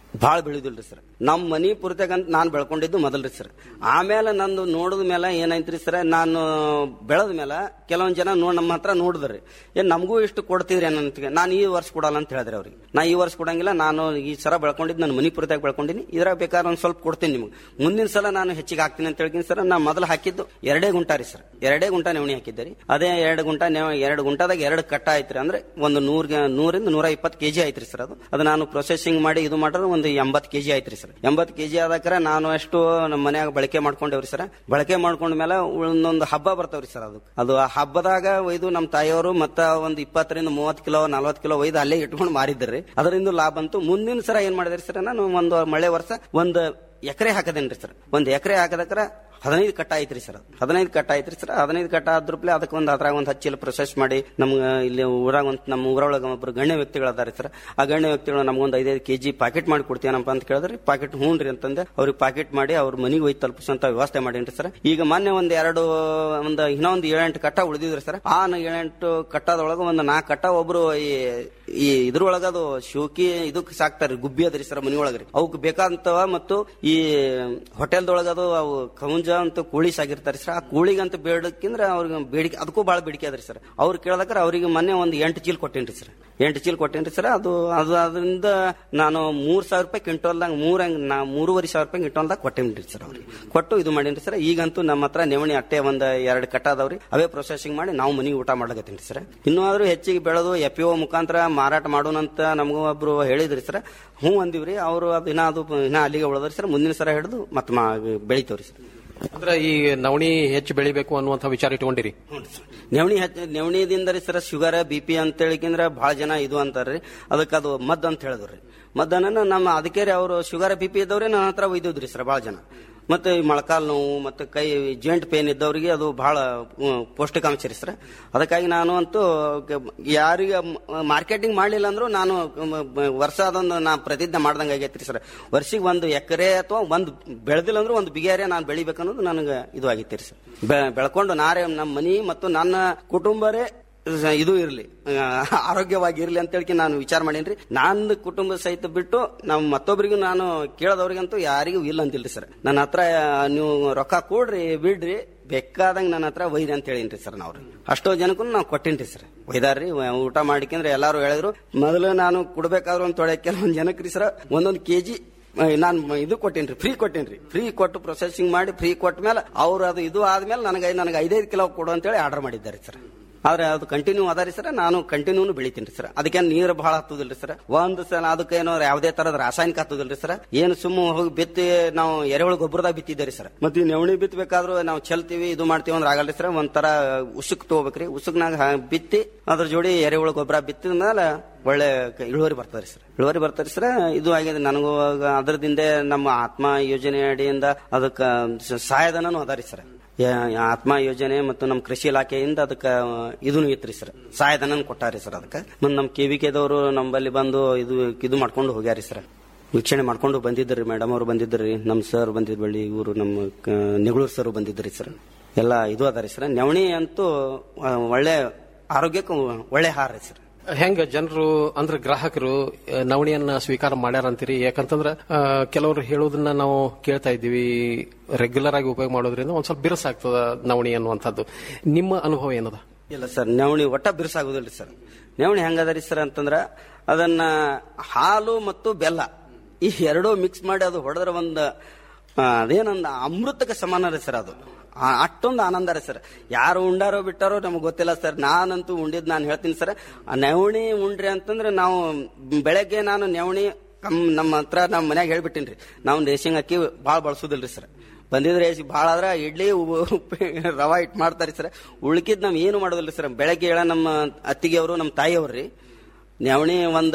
ಭಾಳ ಬೆಳೆದಿಲ್ರಿ ಸರ್ ನಮ್ಮ ಮನಿ ಪೂರ್ತಿಯಾಗಂತ ನಾನು ಬೆಳ್ಕೊಂಡಿದ್ದು ಮೊದಲ್ರಿ ಸರ್ ಆಮೇಲೆ ನಂದು ನೋಡಿದ ಮೇಲೆ ಏನಾಯ್ತ್ರಿ ಸರ್ ನಾನು ಬೆಳೆದ ಮೇಲೆ ಕೆಲವೊಂದು ಜನ ನೋಡ್ ನಮ್ಮ ಹತ್ರ ನೋಡಿದ್ರಿ ಏನ್ ನಮಗೂ ಇಷ್ಟು ಕೊಡ್ತಿದ್ರಿ ಅನ್ನಂತ ನಾನು ಈ ವರ್ಷ ಕೊಡಲ್ಲ ಅಂತ ಹೇಳಿದ್ರಿ ಅವ್ರಿಗೆ ನಾ ಈ ವರ್ಷ ಕೊಡಂಗಿಲ್ಲ ನಾನು ಈ ಸರ ಬೆಳ್ಕೊಂಡಿದ್ದು ನಾನು ಮನಿ ಪೂರ್ತಿಯಾಗಿ ಬೆಳ್ಕೊಂಡಿನಿ ಇದ್ರಾಗ ಬೇಕಾದ್ರೆ ಒಂದು ಸ್ವಲ್ಪ ಕೊಡ್ತೀನಿ ನಿಮ್ಗೆ ಮುಂದಿನ ಸಲ ನಾನು ಹೆಚ್ಚಿಗೆ ಹಾಕ್ತೀನಿ ಅಂತ ಹೇಳ್ತೀನಿ ಸರ್ ನಾ ಮೊದಲು ಹಾಕಿದ್ದು ಎರಡೇ ಗುಂಟ ರೀ ಸರ್ ಎರಡೇ ಗುಂಟ ನೆವಣಿ ಹಾಕಿದ್ದೆ ರೀ ಅದೇ ಎರಡು ಗುಂಟ ನೆವ- ಎರಡು ಗುಂಟದಾಗ ಎರಡು ಕಟ್ಟ ಐತ್ರಿ ಅಂದ್ರೆ ಒಂದು ನೂರ್ ನೂರಿಂದ ನೂರ ಇಪ್ಪತ್ತು ಕೆಜಿ ಐತ್ರಿ ಸರ್ ಅದು ಅದು ನಾನು ಪ್ರೊಸೆಸಿಂಗ್ ಮಾಡಿ ಇದು ಮಾಡಿದ್ರೆ ಒಂದು ಎಂಬತ್ತು ಕೆಜಿ ಐತ್ರಿ ಸರ್ ಎಂಬತ್ತು ಕೆಜಿ ಆದಾಕರ ನಾನು ಅಷ್ಟು ನಮ್ಮ ಮನ್ಯಾಗ ಬಳಕೆ ಮಾಡ್ಕೊಂಡೇವ್ರಿ ಸರ್ ಬಳಕೆ ಮಾಡ್ಕೊಂಡ ಮೇಲೆ ಒಂದೊಂದು ಹಬ್ಬ ಬರ್ತಾವ್ರಿ ಸರ್ ಅದು ಅದು ಆ ಹಬ್ಬದಾಗ ಒಯ್ದು ನಮ್ಮ ತಾಯಿಯವರು ಮತ್ತ ಒಂದು ಇಪ್ಪತ್ತರಿಂದ ಮೂವತ್ತು ಕಿಲೋ ನಲ್ವತ್ತು ಕಿಲೋ ಒಯ್ದು ಅಲ್ಲೇ ಇಟ್ಕೊಂಡು ಮಾರಿದ್ರಿ ಅದರಿಂದ ಲಾಭ ಬಂತು ಮುಂದಿನ ಸರ ಏನ್ ಮಾಡಿದ್ರಿ ಸರ್ ನಾನು ಒಂದು ಮಳೆ ವರ್ಷ ಒಂದು ಎಕರೆ ಹಾಕದೇನ್ರಿ ಸರ್ ಒಂದು ಎಕರೆ ಹಾಕದಕ್ರ ಹದಿನೈದು ಕಟ್ಟ ಐತ್ರಿ ಸರ್ ಹದಿನೈದು ಕಟ್ಟ ಐತ್ರಿ ಸರ್ ಹದಿನೈದು ಕಟ್ಟ ಆದ್ರಪ್ಲೆ ಅದಕ್ಕೆ ಒಂದು ಅದ್ರಾಗ ಒಂದು ಹಚ್ಚಿಲ ಪ್ರೊಸೆಸ್ ಮಾಡಿ ನಮ್ಗೆ ಇಲ್ಲಿ ಊರಾಗ ಒಂದು ನಮ್ಮ ಊರೊಳಗೆ ಒಬ್ರು ಗಣ್ಯ ವ್ಯಕ್ತಿಗಳು ಅದಾರಿ ಸರ್ ಆ ಗಣ್ಯ ವ್ಯಕ್ತಿಗಳು ನಮ್ಗೊಂದು ಐದೈದು ಕೆಜಿ ಪಾಕೆಟ್ ಮಾಡಿ ಕೊಡ್ತೀನಪ್ಪ ಅಂತ ಕೇಳಿದ್ರಿ ಪಾಕೆಟ್ ಹ್ಞೂನ್ರಿ ಅಂತಂದೆ ಅವ್ರಿಗೆ ಪಾಕೆಟ್ ಮಾಡಿ ಅವ್ರ ಮನೆಗೆ ಹೋಗಿ ತಲುಪಿಸುವಂತ ವ್ಯವಸ್ಥೆ ಮಾಡೀನಿ ಸರ್ ಈಗ ಮೊನ್ನೆ ಒಂದು ಎರಡು ಒಂದು ಇನ್ನೊಂದು ಏಳೆಂಟು ಕಟ್ಟ ಉಳಿದಿದ್ರಿ ಸರ್ ಆ ಏಳೆಂಟು ಕಟ್ಟದೊಳಗೆ ಒಂದು ನಾಲ್ಕು ಕಟ್ಟ ಒಬ್ರು ಈ ಈ ಇದ್ರೊಳಗ ಅದು ಶೋಕಿ ಇದಕ್ಕೆ ಸಾಕ್ತಾರ್ರಿ ಗುಬ್ಬಿ ಅದ್ರಿ ಸರ್ ಮನಿ ಒಳಗ್ರಿ ಅವಕ್ಕೆ ಬೇಕಾದಂತವ ಮತ್ತು ಈ ಹೋಟೆಲ್ದೊಳಗ ಅದು ಅವು ಕೌಂಜ ಅಂತ ಕೋಳಿ ಸಾಗಿರ್ತಾರೆ ಸರ್ ಆ ಕೋಳಿಗಂತ ಬೇಡಕ್ಕಿಂದ್ರ ಅವ್ರಿಗೆ ಬೇಡಿಕೆ ಅದಕ್ಕೂ ಭಾಳ ಬೇಡಿಕೆ ಅದ್ರಿ ಸರ್ ಅವ್ರು ಕೇಳದಕ್ರ ಅವ್ರಿಗೆ ಮೊನ್ನೆ ಒಂದು ಎಂಟು ಚೀಲ ಕೊಟ್ಟೇನ್ರಿ ಸರ್ ಎಂಟು ಚೀಲ ಕೊಟ್ಟೇನ್ರಿ ಸರ್ ಅದು ಅದು ಅದರಿಂದ ನಾನು ಮೂರ್ ಸಾವಿರ ರೂಪಾಯಿ ಕ್ವಿಂಟಲ್ದಾಗ ಮೂರ ನಾ ಮೂರುವರೆ ಸಾವಿರ ರೂಪಾಯಿ ಕ್ವಿಂಟಲ್ದಾಗ ಕೊಟ್ಟೇನ್ರಿ ಸರ್ ಅವ್ರಿಗೆ ಕೊಟ್ಟು ಇದು ಮಾಡೇನ್ರಿ ಸರ್ ಈಗಂತೂ ನಮ್ಮ ಹತ್ರ ನೆವಣಿ ಅಟ್ಟೆ ಒಂದ್ ಎರಡು ಕಟ್ಟ ಅದಾವ್ರಿ ಅವೇ ಪ್ರೊಸೆಸಿಂಗ್ ಮಾಡಿ ನಾವು ಮನೆಗೆ ಊಟ ಮಾಡ್ಲಕತ್ತೀನಿ ಸರ್ ಇನ್ನೂ ಆದ್ರೂ ಹೆಚ್ಚಿಗೆ ಬೆಳೆದು ಎಫ್ ಪಿ ಒ ಮುಖಾಂತರ ಮಾರಾಟ ಮಾಡೋಣಂತ ನಮಗೂ ಒಬ್ರು ಹೇಳಿದ್ರಿ ಸರ್ ಹ್ಞೂ ಅಂದಿವ್ರಿ ಅವರು ಅದು ಇನ್ನ ಅದು ಇನ್ನ ಅಲ್ಲಿಗೆ ಉಳದ್ರಿ ಸರ್ ಮುಂದಿನ ಸರ ಹಿಡಿದು ಮತ್ತೆ ಮಾ ಬೆಳಿತೇವ್ರಿ ಸರ್ ಅಂದ್ರೆ ಈ ನವಣಿ ಹೆಚ್ಚು ಬೆಳಿಬೇಕು ಅನ್ನುವಂಥ ವಿಚಾರ ಇಟ್ಕೊಂಡಿರಿ ನೆವಣಿ ಹಚ್ಚ ನೆವಣಿದಿಂದ ರೀ ಸರ್ ಶುಗರ್ ಬಿ ಪಿ ಅಂತ ಹೇಳಿಕಿಂದ್ರ ಬಹಳ ಜನ ಇದು ಅಂತಾರ್ರಿ ಅದಕ್ಕೆ ಅದು ಮದ್ದು ಅಂತ ಹೇಳಿದ್ರಿ ಮದ್ದನ್ನ ನಮ್ಮ ಅದಕ್ಕೆ ರೀ ಅವರು ಶುಗರ್ ಬಿ ಪಿ ಇದ್ದವ್ರೆ ನನ್ನ ಹತ್ರ ಒಯ್ದಿದ್ರಿ ಸರ್ ಬಹಳ ಜನ ಮತ್ತೆ ಈ ಮೊಳಕಾಲ್ ನೋವು ಮತ್ತೆ ಕೈ ಜಾಯಿಂಟ್ ಪೇನ್ ಇದ್ದವರಿಗೆ ಅದು ಬಹಳ ಹ್ಮ್, ಪೌಷ್ಟಿಕಾಂಶ ರೀ ಸರ್ ಅದಕ್ಕಾಗಿ ನಾನು ಅಂತೂ ಕ- ಯಾರಿಗೆ ಮಾರ್ಕೆಟಿಂಗ್ ಮಾಡಲಿಲ್ಲ ಅಂದ್ರೂ ನಾನು ಮ- ಮ- ವರ್ಷ ಅದೊಂದು ನಾ ಪ್ರತಿಜ್ಞೆ ಮಾಡ್ದಂಗೆ ಆಗೈತ್ರಿ ಸರ್ ವರ್ಷಿಗೆ ಒಂದು ಎಕರೆ ಅಥವಾ ಒಂದು ಬೆಳೆದಿಲ್ಲ ಅಂದ್ರೂ ಒಂದು ಬಿಗಿಯಾರೆ ನಾನು ಬೆಳಿಬೇಕನ್ನೋದು ನನಗೆ ಇದು ಆಗೈತಿ ಸರ್ ಬೆ- ಬೆಳ್ಕೊಂಡು ನಾರೇ ನಮ್ಮ ಮನಿ ಮತ್ತು ನನ್ನ ಕುಟುಂಬರೇ ಇದು ಇರಲಿ ಆರೋಗ್ಯವಾಗಿ ಇರಲಿ ಅಂತ ಹೇಳಿ ನಾನು ವಿಚಾರ ಮಾಡೀನಿ ನನ್ನ ಕುಟುಂಬ ಸಹಿತ ಬಿಟ್ಟು ನಾವು ಮತ್ತೊಬ್ಬರಿಗೂ ನಾನು ಕೇಳೋದವ್ರಿಗಂತೂ ಯಾರಿಗೂ ಇಲ್ಲ ಅಂತಿಲ್ರಿ ಸರ್ ನನ್ನ ಹತ್ರ ನೀವು ರೊಕ್ಕ ಕೊಡ್ರಿ ಬಿಡ್ರಿ ಬೇಕಾದಂಗ ನನ್ನ ಹತ್ರ ಒಯ್ರಿ ಅಂತ ಹೇಳಿನ್ರಿ ಸರ್ ನಾವು ಅಷ್ಟೋ ಜನಕ್ಕೂ ನಾವು ಕೊಟ್ಟಿನ್ರಿ ಸರ್ ಒಯ್ದಾರ್ರಿ ವ- ಊಟ ಮಾಡಿಕಂದ್ರೆ ಎಲ್ಲಾರು ಹೇಳಿದ್ರು ಮೊದಲು ನಾನು ಕೊಡ್ಬೇಕಾದ್ರು ಒಂದು ತೊಳೆ ಕೆಲವೊಂದು ಜನಕ್ರಿ ಸರ್ ಒಂದೊಂದು ಕೆಜಿ ನಾನು ಇದು ಕೊಟ್ಟೇನ್ರಿ ಫ್ರೀ ಕೊಟ್ಟೇನ್ರಿ ಫ್ರೀ ಕೊಟ್ಟು ಪ್ರೊಸೆಸಿಂಗ್ ಮಾಡಿ ಫ್ರೀ ಕೊಟ್ಟ ಮೇಲೆ ಅವ್ರು ಅದು ಇದು ಆದ್ಮೇಲೆ ನನಗೆ ನನಗೆ ಐದೈದು ಕಿಲೋ ಕೊಡು ಅಂತೇಳಿ ಆರ್ಡರ್ ಮಾಡಿದ್ದಾರೆ ಸರ್ ಆದ್ರೆ ಅದು ಕಂಟಿನ್ಯೂ ಅದಾರಿ ಸರ್ ನಾನು ಕಂಟಿನ್ಯೂ ಬೆಳಿತೀನಿ ಸರ್ ಅದಕ್ಕೆ ನೀರು ಬಹಳ ಹತ್ತುದಿಲ್ರಿ ಸರ್ ಒಂದು ಸಲ ಅದಕ್ಕೆ ಏನೋ ಯಾವುದೇ ತರದ ರಾಸಾಯನಿಕ ಹತ್ತುದಿಲ್ರಿ ಸರ್ ಏನು ಸುಮ್ಮ ಹೋಗಿ ಬಿತ್ತಿ ನಾವು ಎರೆಹುಳು ಗೊಬ್ಬರದಾಗ ಬಿತ್ತಿದ್ದೀರಿ ಸರ್ ಮತ್ತೆ ಈ ನೆವಣಿ ಬಿತ್ತಬೇಕಾದ್ರೂ ನಾವು ಚೆಲ್ತೀವಿ ಇದು ಮಾಡ್ತೀವಿ ಅಂದ್ರೆ ಆಗಲ್ರಿ ಸರ್ ಒಂಥರ ಉಸುಕ್ ತಗೋಬೇಕ್ರಿ ಉಸುಕ್ನಾಗ ಹ- ಬಿತ್ತಿ ಅದ್ರ ಜೋಡಿ ಎರೆಹುಳು ಗೊಬ್ಬರ ಬಿತ್ತಿದ ಮೇಲೆ ಒಳ್ಳೆ ಕ- ಇಳುವರಿ ಬರ್ತದೆ ಸರ್ ಇಳುವರಿ ಬರ್ತದೆ ಸರ್ ಇದು ಆಗಿದೆ ನನಗೂ ಅದರದಿಂದ ನಮ್ಮ ಆತ್ಮ ಯೋಜನೆ ಅಡಿಯಿಂದ ಅದಕ್ಕೆ ಸಹಾಯಧನನೂ ಅದಾರಿ ಸರ್ ಯಾ- ಯಾ- ಆತ್ಮ ಯೋಜನೆ ಮತ್ತು ನಮ್ಮ ಕೃಷಿ ಇಲಾಖೆಯಿಂದ ಅದಕ್ಕೆ ಇದನ್ನು ಇತ್ರಿ ಸರ್ ಸಹಾಯಧನ ಕೊಟ್ಟಾರಿ ಸರ್ ಅದಕ್ಕೆ ಮತ್ತು ನಮ್ಮ ಕೆ ವಿ ಕೆದವರು ನಮ್ಮಲ್ಲಿ ಬಂದು ಇದು ಇದು ಮಾಡ್ಕೊಂಡು ಹೋಗ್ಯಾರಿ ಸರ್ ವೀಕ್ಷಣೆ ಮಾಡ್ಕೊಂಡು ಬಂದಿದ್ರಿ ಮೇಡಮ್ ಅವರು ಬಂದಿದ್ರಿ ನಮ್ಮ ಸರ್ ಬಂದಿದ್ ಬಳ್ಳಿ ಇವರು ನಮ್ಮ ಕ- ನೆಗಳೂರು ಸರ್ ಬಂದಿದ್ರಿ ಸರ್ ಎಲ್ಲ ಇದು ಅದಾರಿ ಸರ್ ನೆವಣಿ ಅಂತೂ ಆ, ಒಳ್ಳೆ ಆರೋಗ್ಯಕ್ಕೆ ಒಳ್ಳೆ ಹಾರ ರೀ ಸರ್ ಹೆಂಗ ಜನರು ಅಂದ್ರೆ ಗ್ರಾಹಕರು ಆ, ನವಣಿಯನ್ನ ಸ್ವೀಕಾರ ಮಾಡ್ಯಾರ ಅಂತೀರಿ ಯಾಕಂತಂದ್ರ ಆ, ಕೆಲವರು ಹೇಳೋದನ್ನ ನಾವು ಕೇಳ್ತಾ ಇದ್ದೀವಿ ರೆಗ್ಯುಲರ್ ಆಗಿ ಉಪಯೋಗ ಮಾಡೋದ್ರಿಂದ ಒಂದ್ ಸ್ವಲ್ಪ ಬಿರುಸಾಗ್ತದ ನವಣಿ ಅನ್ನುವಂಥದ್ದು ನಿಮ್ಮ ಅನುಭವ ಏನದ ಇಲ್ಲ ಸರ್ ನವಣಿ ಒಟ್ಟ ಬಿರುಸಾಗುದಿಲ್ರಿ ಸರ್ ನವಣಿ ಹೆಂಗದರಿ ಸರ್ ಅಂತಂದ್ರ ಅದನ್ನ ಹಾಲು ಮತ್ತು ಬೆಲ್ಲ ಈ ಎರಡೂ ಮಿಕ್ಸ್ ಮಾಡಿ ಅದು ಹೊಡೆದ್ರೆ ಒಂದು ಆ, ಅದೇನೊಂದು ಅಮೃತಕ್ಕೆ ಸಮಾನ ರೀ ಸರ್ ಅದು ಆ, ಅಷ್ಟೊಂದು ಆನಂದ ರೀ ಸರ್ ಯಾರು ಉಂಡಾರೋ ಬಿಟ್ಟಾರೋ ನಮ್ಗೆ ಗೊತ್ತಿಲ್ಲ ಸರ್ ನಾನಂತೂ ಉಂಡಿದ್ ನಾನು ಹೇಳ್ತೀನಿ ಸರ್ ಆ ನವಣಿ ಉಂಡ್ರಿ ಅಂತಂದ್ರೆ ನಾವು ಬೆಳಗ್ಗೆ ನಾನು ನವಣಿ ಕಮ್ ನಮ್ಮ ಹತ್ರ ನಮ್ಮ ಮನ್ಯಾಗ ಹೇಳ್ಬಿಟ್ಟಿನ್ರಿ ನಾವು ರೇಷನ್ ಅಕ್ಕಿ ಭಾಳ ಬಳಸೋದಿಲ್ರಿ ಸರ್ ಬಂದಿದ್ರೆ ಭಾಳ ಆದ್ರ ಇಡ್ಲಿ ಉ- ಉಪ್ಪು ರವಾ ಇಟ್ಟು ಮಾಡ್ತಾರೆ ಸರ್ ಉಳ್ಕಿದ್ ನಾವ್ ಏನು ಮಾಡೋದಿಲ್ಲ ಸರ್ ಬೆಳಗ್ಗೆ ಹೇಳ ನಮ್ಮ ಅತ್ತಿಗೆಯವರು ನಮ್ಮ ತಾಯಿಯವ್ರಿ ನವಣಿ ಒಂದ್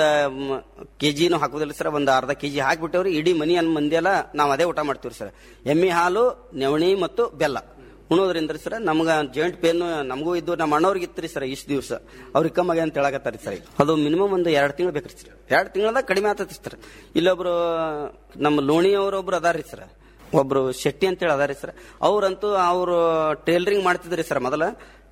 ಕೆಜಿನೂ ಹಾಕೋದಿಲ್ಲ ಸರ್ ಒಂದ್ ಅರ್ಧ ಕೆಜಿ ಹಾಕ್ಬಿಟ್ಟವ್ರಿ ಇಡೀ ಮನಿ ಅನ್ ಮಂದಿ ಎಲ್ಲ ನಾವ್ ಅದೇ ಊಟ ಮಾಡ್ತೀವಿ ಸರ್ ಎಮ್ಮಿ ಹಾಲು ನವಣಿ ಮತ್ತು ಬೆಲ್ಲ ಉಣೋದ್ರಿಂದ ಸರ್ ನಮ್ಗ ಜಾಯಿಂಟ್ ಪೇನ್ ನಮಗೂ ಇದ್ದು ನಮ್ಮ ಅಣ್ಣವ್ರಿಗೆ ಇತ್ರಿ ಸರ್ ಇಷ್ಟು ದಿವಸ ಅವ್ರಿಗೆ ಕಮ್ಮಗೆ ಅಂತ ಹೇಳಕತ್ತಾರಿ ಸರ್ ಅದು ಮಿನಿಮಮ್ ಒಂದು ಎರಡು ತಿಂಗಳು ಬೇಕ್ರಿ ಸರ್ ಎರಡು ತಿಂಗಳದಾಗ ಕಡಿಮೆ ಆಗ್ತೈತಿ ಸರ್ ಇಲ್ಲೊಬ್ರು ನಮ್ಮ ಲೋಣಿ ಅವರೊಬ್ರು ಅದಾರಿ ಸರ್ ಒಬ್ರು ಶೆಟ್ಟಿ ಅಂತೇಳಿ ಅದಾರಿ ಸರ್ ಅವ್ರಂತೂ ಅವರು ಟೇಲರಿಂಗ್ ಮಾಡ್ತಿದ್ರಿ ಸರ್ ಮೊದಲ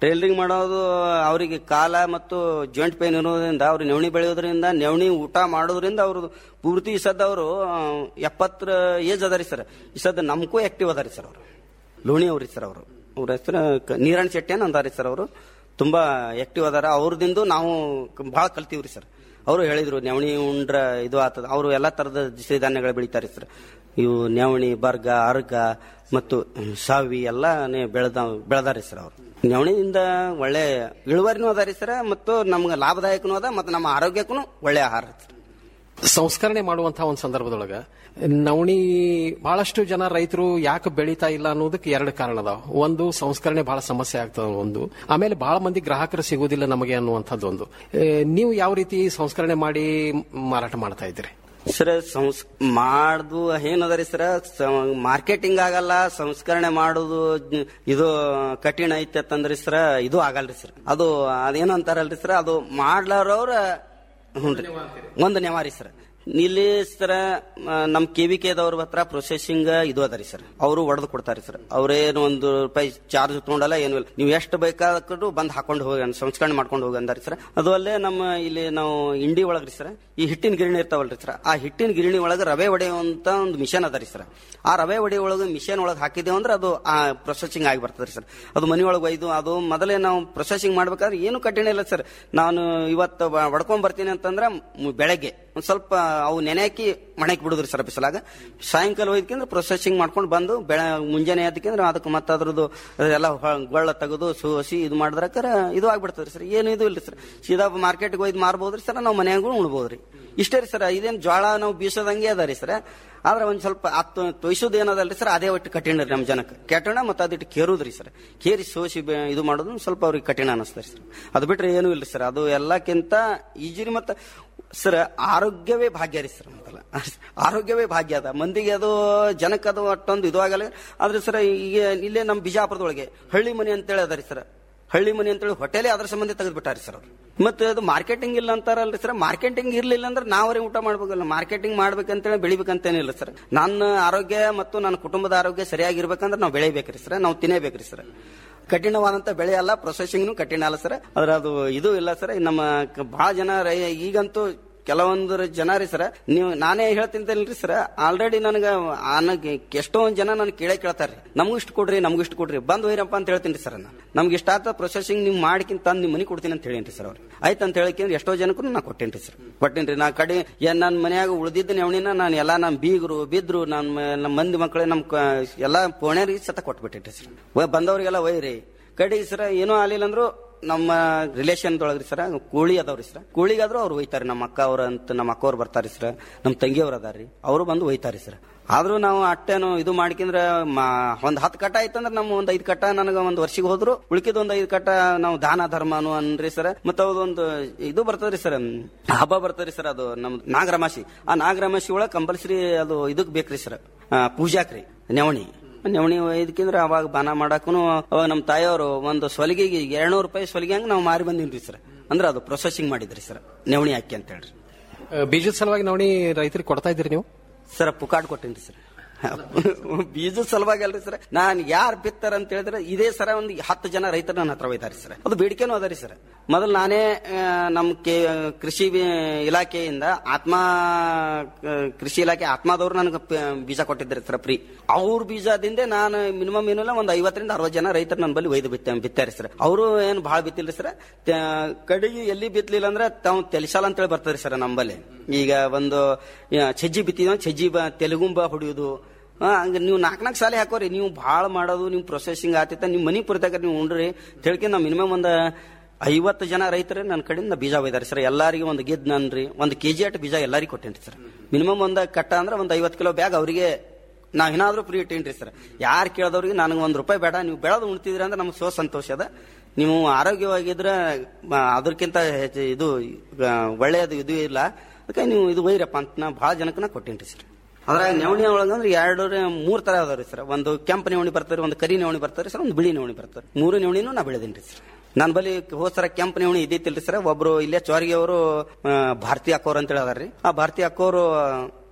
ಟೈಲರಿಂಗ್ ಮಾಡೋದು ಅವರಿಗೆ ಕಾಲ ಮತ್ತು ಜಾಯಿಂಟ್ ಪೇನ್ ಇರೋದ್ರಿಂದ ಅವ್ರು ನೆವಣಿ ಬೆಳೆಯೋದ್ರಿಂದ ನೆವಣಿ ಊಟ ಮಾಡೋದ್ರಿಂದ ಅವ್ರದ್ದು ಪೂರ್ತಿ ಈ ಸದ್ದ ಅವರು ಎಪ್ಪತ್ತರ ಏಜ್ ಅದಾರಿ ಸರ್ ಈ ಸದ್ದ ನಮಗೂ ಆಕ್ಟಿವ್ ಅದಾರಿ ಸರ್ ಅವರು ಲೋಣಿ ಅವ್ರಿ ಸರ್ ಅವರು ಅವ್ರ ಹೆಸರು ನೀರಣ್ಣ ಶೆಟ್ಟಿ ಅಂತ ಅಂದಾರಿ ಸರ್ ಅವರು ತುಂಬಾ ಆಕ್ಟಿವ್ ಅದಾರ ಅವ್ರದಿಂದ ನಾವು ಬಹಳ ಕಲ್ತೀವ್ರಿ ಸರ್ ಅವರು ಹೇಳಿದ್ರು ನೆವಣಿ ಉಂಡ್ರ ಇದು ಆತದ ಅವರು ಎಲ್ಲಾ ತರದ ಸಿರಿಧಾನ್ಯಗಳು ಬೆಳಿತಾರೆ ಸರ್ ಇವು ನೆವಣಿ ಬರ್ಗ ಅರ್ಗ ಮತ್ತು ಸಾವಿ ಎಲ್ಲ ಬೆಳೆದ ಬೆಳೆದಾರಿ ಸರ್ ಅವರು ನೆವಣಿಯಿಂದ ಒಳ್ಳೆ ಇಳುವರಿನೂ ಅದಾರಿ ಸರ್ ಮತ್ತು ನಮ್ಗೆ ಲಾಭದಾಯಕನೂ ಅದ ಮತ್ತು ನಮ್ಮ ಆರೋಗ್ಯಕ್ಕೂ ಒಳ್ಳೆ ಆಹಾರ ಸರ್ ಸಂಸ್ಕರಣೆ ಮಾಡುವಂತಹ ಒಂದು ಸಂದರ್ಭದೊಳಗ ನವಣಿ ಬಹಳಷ್ಟು ಜನ ರೈತರು ಯಾಕೆ ಬೆಳೀತಾ ಇಲ್ಲ ಅನ್ನೋದಕ್ಕೆ ಎರಡು ಕಾರಣ ಅದಾವ ಒಂದು ಸಂಸ್ಕರಣೆ ಬಹಳ ಸಮಸ್ಯೆ ಆಗ್ತದ ಒಂದು ಆಮೇಲೆ ಬಹಳ ಮಂದಿ ಗ್ರಾಹಕರು ಸಿಗೋದಿಲ್ಲ ನಮಗೆ ಅನ್ನುವಂಥದ್ದು ಒಂದು ಏ, ನೀವು ಯಾವ ರೀತಿ ಸಂಸ್ಕರಣೆ ಮಾಡಿ ಮಾರಾಟ ಮಾಡ್ತಾ ಇದ್ದೀರಿ ಸರ್ ಸಂಸ್ ಮಾಡ್ದು ಏನದರಿ ಸರ್ ಮಾರ್ಕೆಟಿಂಗ್ ಆಗಲ್ಲ ಸಂಸ್ಕರಣೆ ಮಾಡುದು ಜ- ಇದು ಕಠಿಣ ಐತೆ ಅಂತಂದ್ರಿ ಸರ್ ಇದು ಆಗಲ್ರಿ ಸರ್ ಅದು ಅದೇನು ಅಂತಾರಲ್ರಿ ಸರ್ ಅದು ಮಾಡ್ಲಾರವ್ರ ಹ್ಞೂನ್ರಿ ಒಂದು ನೆವಾರಿ ಸರ್ ಇಲ್ಲಿ ಸರ್ ನಮ್ ಕೆ ವಿ ಕೆದವ್ರ ಹತ್ರ ಪ್ರೊಸೆಸಿಂಗ್ ಇದು ಅದರಿ ಸರ್ ಅವರು ಒಡೆದು ಕೊಡ್ತಾರೆ ಸರ್ ಅವ್ರೇನು ಒಂದು ರೂಪಾಯಿ ಚಾರ್ಜ್ ತಗೊಂಡಲ್ಲ ಏನು ಇಲ್ಲ ನೀವು ಎಷ್ಟು ಬೇಕಾದ್ರು ಬಂದ್ ಹಾಕೊಂಡು ಹೋಗಿ ಅನ್- ಸಂಸ್ಕರಣೆ ಮಾಡ್ಕೊಂಡು ಹೋಗಿ ಅಂದಾರಿ ಸರ್ ಅದು ಅಲ್ಲೇ ನಮ್ಮ ಇಲ್ಲಿ ನಾವು ಇಂಡಿ ಒಳಗ್ರಿ ಸರ್ ಈ ಹಿಟ್ಟಿನ ಗಿರಣಿ ಇರ್ತಾವಲ್ರಿ ಸರ್ ಆ ಹಿಟ್ಟಿನ ಗಿರಣಿ ಒಳಗೆ ರವೆ ಹೊಡೆಯುವಂತ ಒಂದು ಮಿಷನ್ ಅದರಿ ಸರ್ ಆ ರವೆ ಹೊಡೆ ಒಳಗೆ ಮಿಷನ್ ಒಳಗೆ ಹಾಕಿದ್ದೇವೆ ಅಂದ್ರೆ ಅದು ಆ ಪ್ರೊಸೆಸಿಂಗ್ ಆಗಿ ಬರ್ತದೆ ಸರ್ ಅದು ಮನಿ ಒಳಗೆ ಒಯ್ದು ಅದು ಮೊದಲೇ ನಾವು ಪ್ರೊಸೆಸಿಂಗ್ ಮಾಡ್ಬೇಕಾದ್ರೆ ಏನು ಕಠಿಣ ಇಲ್ಲ ಸರ್ ನಾನು ಇವತ್ತು ಬ- ಹೊಡ್ಕೊಂಡ್ ಬರ್ತೀನಿ ಅಂತಂದ್ರೆ ಮ್- ಬೆಳಗ್ಗೆ ಒಂದ್ ಸ್ವಲ್ಪ ಅವು ನೆನೆ ಹಾಕಿ ಮನೆಗೆ ಬಿಡುದ್ರಿ ಸರ್ ಬಿಸಿಲಾಗ ಸಾಯಂಕಾಲ ಒಯ್ದಕ್ಕಿಂದ್ರೆ ಪ್ರೊಸೆಸಿಂಗ್ ಮಾಡ್ಕೊಂಡು ಬಂದು ಬೆಳೆ ಮುಂಜಾನೆ ಎದ್ದಕ್ಕಿಂದ್ರೆ ಅದಕ್ಕೆ ಮತ್ತೆ ಅದ್ರದ್ದು ಎಲ್ಲ ಹೊ- ಗೊಳ್ಳ ತೆಗೆದು ಸೋಸಿ ಇದು ಮಾಡಿದ್ರಕ್ಕಾರ ಇದು ಆಗ್ಬಿಡ್ತದ್ರಿ ಸರ್ ಏನು ಇದು ಇಲ್ರಿ ಸರ್ ಸೀದಾ ಮಾರ್ಕೆಟ್ಗೆ ಒಯ್ದು ಮಾರ್ಬೋದ್ರಿ ಸರ್ ನಾವು ಮನ್ಯಾಗೂ ಉಣ್ಬೋದ್ರಿ ಇಷ್ಟೇ ರೀ ಸರ್ ಇದೇನು ಜ್ವಾಳ ನಾವು ಬೀಸೋದಂಗೆ ಅದ ರೀ ಸರ್ ಆದ್ರೆ ಒಂದ್ ಸ್ವಲ್ಪ ಅತ್ತು ತೊಯ್ಸೋದು ಏನದಲ್ರಿ ಸರ್ ಅದೇ ಒಟ್ಟು ಕಠಿಣ ರೀ ನಮ್ಮ ಜನಕ್ಕೆ ಕೆಟ್ಟಣ ಮತ್ತು ಅದಿಟ್ಟು ಕೇರುದ್ರಿ ಸರ್ ಕೇರಿ ಸೋಸಿ ಬೆ- ಇದು ಮಾಡೋದು ಒಂದ್ ಸ್ವಲ್ಪ ಅವ್ರಿಗೆ ಕಠಿಣ ಅನಿಸ್ತದೆ ಸರ್ ಅದು ಬಿಟ್ರೆ ಏನೂ ಇಲ್ಲ ಸರ್ ಅದು ಎಲ್ಲಕ್ಕಿಂತ ಈಜಿ ರೀ ಮತ್ತು ಸರ್ ಆರೋಗ್ಯವೇ ಭಾಗ್ಯ ರೀ ಸರ್ ಮೊದಲ ಆರೋಗ್ಯವೇ ಭಾಗ್ಯ ಅದ ಮಂದಿಗೆ ಅದು ಜನಕ್ಕೆ ಅದು ಅಷ್ಟೊಂದು ಇದು ಆಗಲ್ಲ ಆದ್ರೆ ಸರ್ ಈಗ ಇಲ್ಲೇ ನಮ್ಮ ಬಿಜಾಪುರದೊಳಗೆ ಹಳ್ಳಿ ಮನೆ ಅಂತೇಳಿ ಅದ ರೀ ಸರ್ ಹಳ್ಳಿ ಮನೆ ಅಂತೇಳಿ ಹೋಟೆಲೇ ಅದ್ರ ಸಂಬಂಧ ತೆಗೆದು ಬಿಟ್ಟಾರಿ ಸರ್ ಅವ್ರು ಮತ್ತೆ ಅದು ಮಾರ್ಕೆಟಿಂಗ್ ಇಲ್ಲ ಅಂತಾರಲ್ರಿ ಸರ್ ಮಾರ್ಕೆಟಿಂಗ್ ಇರ್ಲಿಲ್ಲ ಅಂದ್ರೆ ನಾವರೇ ಊಟ ಮಾಡ್ಬೇಕಲ್ಲ ಮಾರ್ಕೆಟಿಂಗ್ ಮಾಡ್ಬೇಕಂತೇಳಿ ಬೆಳಿಬೇಕಂತೇನಿಲ್ಲ ಸರ್ ನನ್ನ ಆರೋಗ್ಯ ಮತ್ತು ನನ್ನ ಕುಟುಂಬದ ಆರೋಗ್ಯ ಸರಿಯಾಗಿರ್ಬೇಕಂದ್ರೆ ನಾವು ಬೆಳಿಬೇಕ್ರಿ ಸರ್ ನಾವು ತಿನ್ನೇಬೇಕ್ರಿ ಸರ್ ಕಠಿಣವಾದಂತ ಬೆಳೆ ಅಲ್ಲ ಪ್ರೊಸೆಸಿಂಗ್ನು ಕಠಿಣ ಅಲ್ಲ ಸರ್ ಅದ್ರ ಅದು ಇದು ಇಲ್ಲ ಸರ್ ನಮ್ಮ ಕ- ಬಹಳ ಜನ ರೈ- ಈಗಂತೂ ಕೆಲವೊಂದು ಜನ ರೀ ಸರ್ ನೀವು ನಾನೇ ಹೇಳ್ತಿಂತಲ್ರಿ ಸರ್ ಆಲ್ರೆಡಿ ನನಗೆ ನನಗೆ ಎಷ್ಟೊಂದು ಜನ ನನ್ ಕೇಳೇ ಕೇಳ್ತಾರ್ರಿ ನಮಗೂ ಇಷ್ಟು ಕೊಡ್ರಿ ನಮಗೂ ಇಷ್ಟು ಕೊಡ್ರಿ ಬಂದ್ ಹೋಯ್ರಪ್ಪ ಅಂತ ಹೇಳ್ತೀನಿ ಸರ್ ನಾನು ನಮ್ಗೆ ಇಷ್ಟ ಆತ ಪ್ರೊಸೆಸಿಂಗ್ ನೀವು ಮಾಡ್ಕಿಂತ ತಂದು ನಿಮ್ಮ ಮನೆ ಕೊಡ್ತೀನಿ ಅಂತ ಹೇಳೀನಿ ಸರ್ ಅವ್ರು ಆಯ್ತು ಅಂತ ಹೇಳಿಕೆ ಎಷ್ಟೋ ಜನಕ್ಕೂ ನಾ ಕೊಟ್ಟೇನ್ರಿ ಸರ್ ಕೊಟ್ಟೇನ್ರಿ ನಾ ಕಡೆ ಏನ್ ನನ್ನ ಮನ್ಯಾಗ ಉಳಿದಿದ್ದ ನೆವಣಿನ ನಾನು ಎಲ್ಲಾ ನಮ್ಮ ಬೀಗರು ಬಿದ್ರು ನನ್ನ ನಮ್ಮ ಮಂದಿ ಮಕ್ಕಳೇ ನಮ್ಮ ಕ- ಎಲ್ಲಾ ಪೋಣ್ಯರಿಗೆ ಸತ ಕೊಟ್ಬಿಟ್ಟಿನ್ರಿ ಸರ್ ಒಯ್ ಬಂದವ್ರಿಗೆಲ್ಲ ಒಯ್ರಿ ಕಡೆಗೆ ಸರ ಏನೂ ಆಗ್ಲಿಲ್ಲ ಅಂದ್ರು ನಮ್ಮ ರಿಲೇಷನ್ ಒಳಗ್ರಿ ಸರ ಕೋಳಿ ಅದಾವ್ರಿ ಸರ್ ಕೋಳಿಗಾದ್ರು ಅವ್ರು ಒಯ್ತಾರೆ ನಮ್ಮ ಅಕ್ಕ ಅವ್ರ ಅಂತ ನಮ್ಮ ಅಕ್ಕ ಅವ್ರು ಬರ್ತಾರೆ ಸರ್ ನಮ್ಮ ತಂಗಿಯವ್ರು ಅದಾರ್ರಿ ಅವರು ಬಂದು ಒಯ್ತಾರೆ ಸರ್ ಆದ್ರೂ ನಾವು ಅಟ್ಟೇನು ಇದು ಮಾಡ್ಕಿಂದ್ರ ಒಂದ್ ಹತ್ತು ಕಟ್ಟ ಆಯ್ತಂದ್ರ ನಮ್ಮ ಒಂದ್ ಐದ್ ಕಟ್ಟ ನನಗ ಒಂದ್ ವರ್ಷಿಗೆ ಹೋದ್ರು ಉಳ್ಕಿದ ಒಂದ್ ಐದ್ ಕಟ್ಟ ನಾವು ದಾನ ಧರ್ಮನು ಅನ್ರಿ ಸರ್ ಮತ್ತ ಅದೊಂದು ಇದು ಬರ್ತದ್ರಿ ಸರ್ ಹಬ್ಬ ಬರ್ತದ್ರಿ ಸರ್ ಅದು ನಮ್ ನಾಗರಮಾಸಿ ಆ ನಾಗರಮಾಸಿ ಒಳಗ್ ಕಂಪಲ್ಸರಿ ಅದು ಇದಕ್ ಬೇಕ್ರಿ ಸರ್ ಪೂಜಾಕ್ರಿ ನೆವಣಿ ನೆವಣಿ ಇದಕ್ಕಿಂದ್ರೆ ಅವಾಗ ಬಾನ ಮಾಡಾಕು ಅವಾಗ ನಮ್ಮ ತಾಯಿಯವರು ಒಂದು ಸೊಲಿಗೆಗೆ ಎರಡ್ನೂರು ರೂಪಾಯಿ ಸೊಲಿಗೆ ಹಂಗ ನಾವು ಮಾರಿ ಬಂದಿನ್ರಿ ಸರ್ ಅಂದ್ರೆ ಅದು ಪ್ರೊಸೆಸಿಂಗ್ ಮಾಡಿದ್ರಿ ಸರ್ ನೆವಣಿ ಹಾಕಿ ಅಂತ ಹೇಳ್ರಿ ಆ, ಬೀಜದ ಸಲುವಾಗಿ ನವಣಿ ರೈತರಿಗೆ ಕೊಡ್ತಾ ಇದ್ದೀರಿ ನೀವು ಸರ್ ಪುಕಾಡ್ ಕೊಟ್ಟೇನ್ರಿ ಸರ್ ಬೀಜದ ಸಲುವಾಗಿ ಅಲ್ರಿ ಸರ್ ನಾನ್ ಯಾರು ಬಿತ್ತಾರ ಅಂತ ಹೇಳಿದ್ರೆ ಇದೇ ಸರ ಒಂದು ಹತ್ತು ಜನ ರೈತರು ನನ್ನ ಹತ್ರ ಒಯ್ದಾರಿ ಸರ್ ಅದು ಬೇಡಿಕೆನೂ ಅದರಿ ಸರ್ ಮೊದಲು ನಾನೇ ಆ, ನಮ್ಮ ಕೆ ಕೃಷಿ ವಿ- ಇಲಾಖೆಯಿಂದ ಆತ್ಮ ಆ, ಕೃಷಿ ಇಲಾಖೆ ಆತ್ಮದವ್ರು ನನಗೆ ಪ- ಬೀಜ ಕೊಟ್ಟಿದ್ದಾರೆ ಸರ್ ಫ್ರೀ ಅವ್ರ ಬೀಜದಿಂದ ನಾನು ಮಿನಿಮಮ್ ಏನಿಲ್ಲ ಒಂದು ಐವತ್ತರಿಂದ ಅರವತ್ತು ಜನ ರೈತರು ನನ್ನ ಬಳಿ ಒಯ್ದು ಬಿತ್ತ ಬಿತ್ತಾರೆ ಸರ್ ಅವರು ಏನು ಭಾಳ ಬಿತ್ತಿಲ್ರಿ ಸರ್ ಕಡೆಗೆ ಎಲ್ಲಿ ಬಿತ್ತಲಿಲ್ಲ ಅಂದ್ರೆ ತಾವು ತೆಲಿಸಾಲ ಅಂತೇಳಿ ಬರ್ತದ್ರಿ ಸರ್ ನಂಬಲ್ಲಿ ಈಗ ಒಂದು ಆ, ಸಜ್ಜಿ ಬಿತ್ತಿದ ಸಜ್ಜಿ ಬ ತೆಲುಗುಂಬ ಹೊಡಿಯೋದು ಆ, ಹಂಗ ನೀವು ನಾಲ್ಕು ನಾಲ್ಕು ಸಾಲಿ ಹಾಕೋರಿ ನೀವು ಭಾಳ ಮಾಡೋದು ನೀವು ಪ್ರೊಸೆಸಿಂಗ್ ಆತಿತ್ತ ನಿಮ್ಮ ಮನಿ ಪುರ್ತಕ ನೀವು ಉಂಡ್ರಿ ತಿಳ್ಕೊಂಡು ನಾವು ಮಿನಿಮಮ್ ಒಂದು ಐವತ್ತು ಜನ ರೈತರು ನನ್ನ ಕಡೆಯಿಂದ ಬೀಜ ಒಯ್ದಾರೆ ಸರ್ ಎಲ್ಲಾರಿಗೆ ಒಂದು ಗೆದ್ ನನ್ರಿ ಒಂದು ಕೆಜಿ ಅಟ್ ಬೀಜ ಎಲ್ಲಾರಿಗೆ ಕೊಟ್ಟೇನ್ರಿ ಸರ್ ಮಿನಿಮಮ್ ಒಂದು ಕಟ್ಟ ಅಂದ್ರೆ ಒಂದು ಐವತ್ತು ಕಿಲೋ ಬ್ಯಾಗ್ ಅವರಿಗೆ ನಾವ್ ಏನಾದ್ರೂ ಫ್ರೀ ಇಟ್ಟೇನ್ರಿ ಸರ್ ಯಾರು ಕೇಳದವ್ರಿಗೆ ನನಗೆ ಒಂದು ರೂಪಾಯಿ ಬೇಡ ನೀವು ಬೆಳೆದು ಉಣ್ತಿದ್ರಿ ಅಂದ್ರೆ ನಮ್ಗೆ ಸೋ ಸಂತೋಷ ಅದ ನೀವು ಆರೋಗ್ಯವಾಗಿದ್ರೆ ಮ, ಅದಕ್ಕಿಂತ ಹೆಚ್ಚು ಇದು ಆ, ಒಳ್ಳೆಯದು ಇದು ಇಲ್ಲ ಅದಕ್ಕೆ ನೀವು ಇದು ಒಯ್ರಪ್ಪ ಅಂತ ನಾ ಭಾಳ ಜನಕ್ಕೆ ನಾ ಕೊಟ್ಟೇನ್ರಿ ಸರ್ ಅದ್ರಾಗ ನೆವಣಿ ಒಳಗಂದ್ರೆ ಎರಡು ಮೂರ್ ತರ ಅದಾವ್ರಿ ಸರ್ ಒಂದು ಕೆಂಪು ನೆವಣಿ ಬರ್ತಾರೆ ಒಂದು ಕರಿ ನೆವಣಿ ಬರ್ತಾರೆ ಸರ್ ಒಂದು ಬಿಳಿ ನೆವಣಿ ಬರ್ತಾರೆ ಮೂರು ನೆವಣಿನೂ ನಾ ಬೆಳೆದೇನ್ರಿ ಸರ್ ನನ್ನ ಬಳಿ ಹೋದ್ ಸರ ಕೆಂಪು ನೆವಣಿ ಇದ್ದಿತ್ತಿಲ್ರಿ ಸರ್ ಒಬ್ರು ಇಲ್ಲೇ ಚೋರಿಗೆ ಅವರು ಭಾರತಿ ಅಕ್ಕೋರ್ ಅಂತ ಹೇಳಿ ಅದಾರ್ರಿ ಆ ಭಾರತಿ ಅಕ್ಕೋರು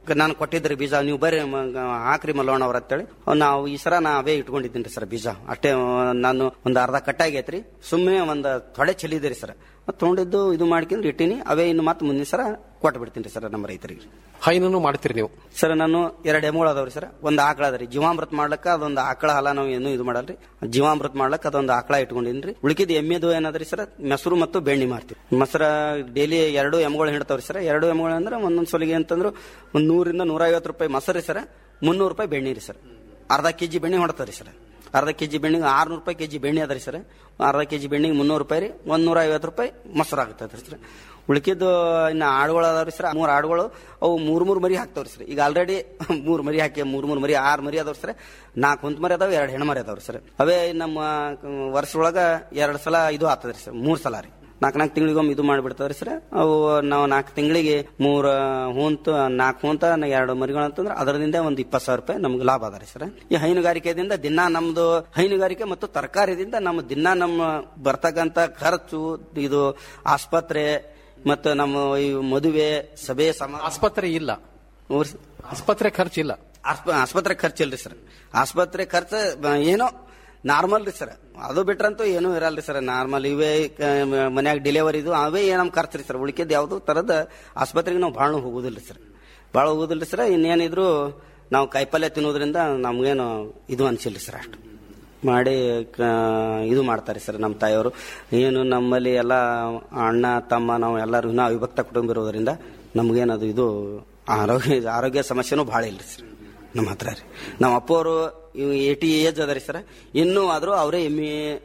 ನಾನು ಕೊಟ್ಟಿದ್ರಿ ಬೀಜ ನೀವು ಬರ್ರಿ ಮ- ಹಾಕ್ರಿ ಮಲ್ಲೋಣ ಅವ್ರ ಅಂತೇಳಿ ಅವ್ ನಾವು ಈ ಸರ ನಾ ಅವೇ ಇಟ್ಕೊಂಡಿದ್ದೀನಿ ಸರ್ ಬೀಜ ಅಷ್ಟೇ ಆ, ನಾನು ಒಂದು ಅರ್ಧ ಕಟ್ಟಾಗೈತ್ರಿ ಸುಮ್ಮನೆ ಒಂದು ತೊಡೆ ಚೆಲ್ಲಿದ್ರಿ ಸರ್ ಮತ್ತೆ ತೊಗೊಂಡಿದ್ದು ಇದು ಮಾಡ್ಕೊಂಡು ಇಟ್ಟಿನಿ ಅವೇ ಇನ್ನು ಮತ್ತೆ ಮುಂದಿನ ಸರ ಕೊಟ್ಟು ಬಿಡ್ತೀನಿ ಸರ್ ನಮ್ಮ ರೈತರಿಗೆ ಹೈನನ್ನು ಮಾಡ್ತೀರಿ ನೀವು ಸರ್ ನಾನು ಎರಡು ಎಮ್ಗಳು ಅದಾವ್ರಿ ಸರ್ ಒಂದು ಆಕಳ ಅದ್ರಿ ಜೀವಾಮೃತ ಮಾಡ್ಲಕ್ಕ ಅದೊಂದು ಆಕಳ ಹಾಲ ನಾವು ಏನು ಇದು ಮಾಡಲ್ರಿ ಜೀವಾಮೃತ ಮಾಡ್ಲಕ್ಕ ಅದೊಂದು ಆಕಳ ಇಟ್ಕೊಂಡಿನ್ರಿ ಉಳಿಕಿದ ಎಮ್ಮೆದು ಏನದ್ರಿ ಸರ್ ಮೊಸರು ಮತ್ತು ಬೆಣ್ಣೆ ಮಾರ್ತೀವಿ ಮೊಸರ ಡೈಲಿ ಎರಡು ಎಮ್ಗಳು ಹಿಡ್ತಾವ್ರಿ ಸರ್ ಎರಡು ಎಮ್ಗಳು ಅಂದ್ರೆ ಒಂದೊಂದು ಸೊಲಿಗೆ ಅಂತಂದ್ರೆ ಒಂದು ನೂರಿಂದ ನೂರ ಐವತ್ತು ರೂಪಾಯಿ ಮೊಸರು ಸರ್ ಮುನ್ನೂರು ರೂಪಾಯಿ ಬೆಣ್ಣೆ ರೀ ಸರ್ ಅರ್ಧ ಕೆಜಿ ಬೆಣ್ಣೆ ಹೊಡ್ತಾವ್ರಿ ಸರ್ ಅರ್ಧ ಕೆಜಿ ಬೆಣ್ಣಿಗೆ ಆರ್ನೂರು ರೂಪಾಯಿ ಕೆಜಿ ಬೆಣ್ಣೆ ಅದ ರೀ ಸರ್ ಅರ್ಧ ಕೆಜಿ ಬೆಣ್ಣಿಗೆ ಮುನ್ನೂರು ರೂಪಾಯಿ ರೀ ಒಂದ್ ನೂರ ಐವತ್ತು ರೂಪಾಯಿ ಮೊಸರು ಆಗುತ್ತೆ ಸರ್ ಉಳ್ಕಿದ್ದು ಇನ್ನು ಆಡುಗಳು ಅದಾವ್ರಿ ಸರ್ ಮೂರು ಆಡುಗಳು ಅವು ಮೂರ್ ಮೂರ್ ಮರಿ ಹಾಕ್ತಾವ್ರಿ ಸರ್ ಈಗ ಆಲ್ರೆಡಿ ಮೂರ್ ಮರಿ ಹಾಕಿ ಮೂರ್ ಮೂರ್ ಮರಿ ಆರು ಮರಿ ಅದಾವ್ರಿ ಸರ್ ನಾಲ್ಕು ಕುಂತ ಮರಿ ಅದಾವ ಎರಡು ಹೆಣ್ಣು ಮರಿ ಅದಾವ್ರಿ ಸರ್ ಅವೇ ನಮ್ಮ ವರ್ಷದೊಳಗ ಎರಡು ಸಲ ಇದು ಆಗ್ತದ್ರಿ ಸರ್ ಮೂರ್ ಸಲ ರೀ ನಾಲ್ಕು ನಾಲ್ಕು ತಿಂಗಳಿಗೊಮ್ಮೆ ಇದು ಮಾಡಿಬಿಡ್ತಾವ್ರಿ ಸರ್ ಅವು ನಾವು ನಾಲ್ಕು ತಿಂಗಳಿಗೆ ಮೂರ ಹೂಂತ ನಾಲ್ಕು ಹೂಂತ ಎರಡು ಮರಿಗಳು ಅಂತಂದ್ರೆ ಅದರಿಂದ ಒಂದು ಇಪ್ಪತ್ತು ಸಾವಿರ ರೂಪಾಯಿ ನಮ್ಗೆ ಲಾಭ ಅದ ರೀ ಸರ್ ಈ ಹೈನುಗಾರಿಕೆದಿಂದ ದಿನ ನಮ್ದು ಹೈನುಗಾರಿಕೆ ಮತ್ತು ತರಕಾರಿದಿಂದ ನಮ್ಮ ದಿನ ನಮ್ಮ ಬರ್ತಕ್ಕಂತ ಖರ್ಚು ಇದು ಆಸ್ಪತ್ರೆ ಮತ್ತು ನಮ್ಮ ಈ ಮದುವೆ ಸಭೆ ಸಮ ಆಸ್ಪತ್ರೆ ಇಲ್ಲ ಆಸ್ಪತ್ರೆ ಖರ್ಚಿಲ್ಲ ಆಸ್ಪ- ಆಸ್ಪತ್ರೆ ಖರ್ಚು ಇಲ್ರಿ ಸರ್ ಆಸ್ಪತ್ರೆ ಖರ್ಚು ಬ- ಏನೋ ನಾರ್ಮಲ್ ರೀ ಸರ್ ಅದು ಬಿಟ್ರಂತೂ ಏನೂ ಇರಲ್ರಿ ಸರ್ ನಾರ್ಮಲ್ ಇವೇ ಮನ್ಯಾಗ ಡೆಲಿವರಿದು ಅವೇ ನಮ್ ಖರ್ಚು ರೀ ಸರ್ ಉಳಿಕೆದ್ ಯಾವ್ದು ತರದ ಆಸ್ಪತ್ರೆಗೆ ನಾವು ಭಾಳ ಹೋಗುದಿಲ್ರಿ ಸರ್ ಭಾಳ ಹೋಗುದಿಲ್ರಿ ಸರ್ ಇನ್ನೇನಿದ್ರು ನಾವು ಕಾಯಿಪಲ್ಯ ತಿನ್ನೋದ್ರಿಂದ ನಮ್ಗೇನು ಇದು ಅನ್ಸಿಲ್ರಿ ಸರ್ ಅಷ್ಟು ಮಾಡಿ ಕ- ಇದು ಮಾಡ್ತಾರೆ ಸರ್ ನಮ್ಮ ತಾಯಿಯವರು ಏನು ನಮ್ಮಲ್ಲಿ ಎಲ್ಲ ಅಣ್ಣ ತಮ್ಮ ನಾವು ಎಲ್ಲರೂ ಇನ್ನೂ ಅವಿಭಕ್ತ ಕುಟುಂಬ ಇರೋದ್ರಿಂದ ನಮಗೇನದು ಇದು ಆರೋಗ್ಯ ಆರೋಗ್ಯ ಸಮಸ್ಯೆನೂ ಭಾಳ ಇಲ್ರಿ ಸರ್ ನಮ್ಮ ಹತ್ರ ರೀ ನಮ್ಮ ಅಪ್ಪವರು ಏಟಿ ಏಜ್ ಅದ ರೀ ಸರ್ ಇನ್ನೂ ಆದರೂ ಅವರೇ ಎಮ್ಮೆ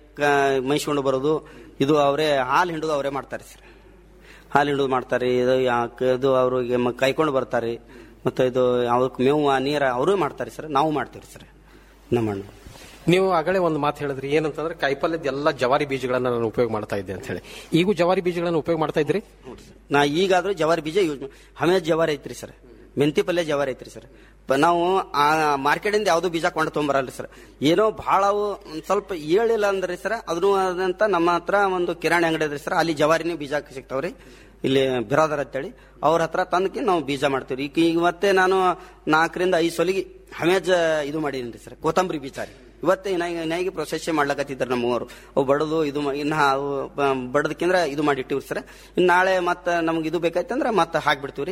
ಕ- ಮೈಸ್ಕೊಂಡು ಬರೋದು ಇದು ಅವರೇ ಹಾಲು ಹಿಂಡೋದು ಅವರೇ ಮಾಡ್ತಾರೆ ಸರ್ ಹಾಲು ಹಿಂಡೋದು ಮಾಡ್ತಾರೆ ಇದು ಯಾಕೆ ಇದು ಅವ್ರಿಗೆ ಮ- ಕಾಯ್ಕೊಂಡು ಬರ್ತಾರೆ ಮತ್ತು ಇದು ಅವಕ್ಕೆ ಮೇವು ನೀರ ಅವರೇ ಮಾಡ್ತಾರೆ ಸರ್ ನಾವು ಮಾಡ್ತೀವಿ ಸರ್ ನಮ್ಮ ಅಣ್ಣ ನೀವು ಆಗಲೇ ಒಂದು ಮಾತು ಹೇಳಿದ್ರಿ ಏನಂತಂದ್ರೆ ಕಾಯಿಪಲ್ಯದ ಎಲ್ಲ ಜವಾರಿ ಬೀಜಗಳನ್ನ ನಾನು ಉಪಯೋಗ ಮಾಡ್ತಾ ಇದ್ದೆ ಅಂತ ಹೇಳಿ ಈಗೂ ಜವಾರಿ ಬೀಜಗಳನ್ನ ಉಪಯೋಗ ಮಾಡ್ತಾ ಇದ್ರಿ ನಾ ಈಗಾದ್ರೂ ಜವಾರಿ ಬೀಜ ಯೂಸ್ ಹಮೇ ಜವಾರಿ ಐತ್ರಿ ಸರ್ ಮೆಂತಿ ಪಲ್ಯ ಜವಾರಿ ಐತ್ರಿ ಸರ್ ಪ- ನಾವು ಆ ಮಾರ್ಕೆಟಿಂದ ಯಾವ್ದು ಬೀಜ ಕೊಂಡು ತೊಗೊಂಬರಲ್ರಿ ಸರ್ ಏನೋ ಭಾಳ ಅವು ಒಂದ್ ಸ್ವಲ್ಪ ಏಳಿಲ್ಲ ಅಂದ್ರೆ ಸರ್ ಅದನ್ನು ಅದಂತ ನಮ್ಮ ಹತ್ರ ಒಂದು ಕಿರಾಣಿ ಅಂಗಡಿ ಅದ್ರಿ ಸರ್ ಅಲ್ಲಿ ಜವಾರಿನೇ ಬೀಜ ಸಿಗ್ತಾವ್ರಿ ಇಲ್ಲಿ ಬಿರಾದರ್ ಅಂತೇಳಿ ಅವ್ರ ಹತ್ರ ತಂದಕ್ಕೆ ನಾವು ಬೀಜ ಮಾಡ್ತೀವಿ ಈಗ ಈಗ ಮತ್ತೆ ನಾನು ನಾಲ್ಕರಿಂದ ಐದು ಸೊಲಿಗೆ ಹಮೇಜ್ ಇದು ಮಾಡೀನಿ ಸರ್ ಕೊತ್ತಂಬರಿ ಬೀಜ ರೀ ಇವತ್ತೇ ಇನ್ನಾಗಿ ಪ್ರೊಸೆಸ್ ಮಾಡ್ಲಕತ್ತಿದ್ದಾರೆ ನಮ್ಮವರು ಅವು ಬಡದು ಇದು ಮಾ- ಇನ್ನ ಅವು ಬ- ಬಡದಕ್ಕಿಂದ್ರ ಇದು ಮಾಡಿ ಇಟ್ಟಿವ್ರಿ ಸರ್ ಇನ್ನು ನಾಳೆ ಮತ್ತೆ ನಮ್ಗೆ ಇದು ಬೇಕಾಯ್ತಂದ್ರೆ ಮತ್ತೆ ಹಾಕ್ಬಿಡ್ತೀವಿ ರೀ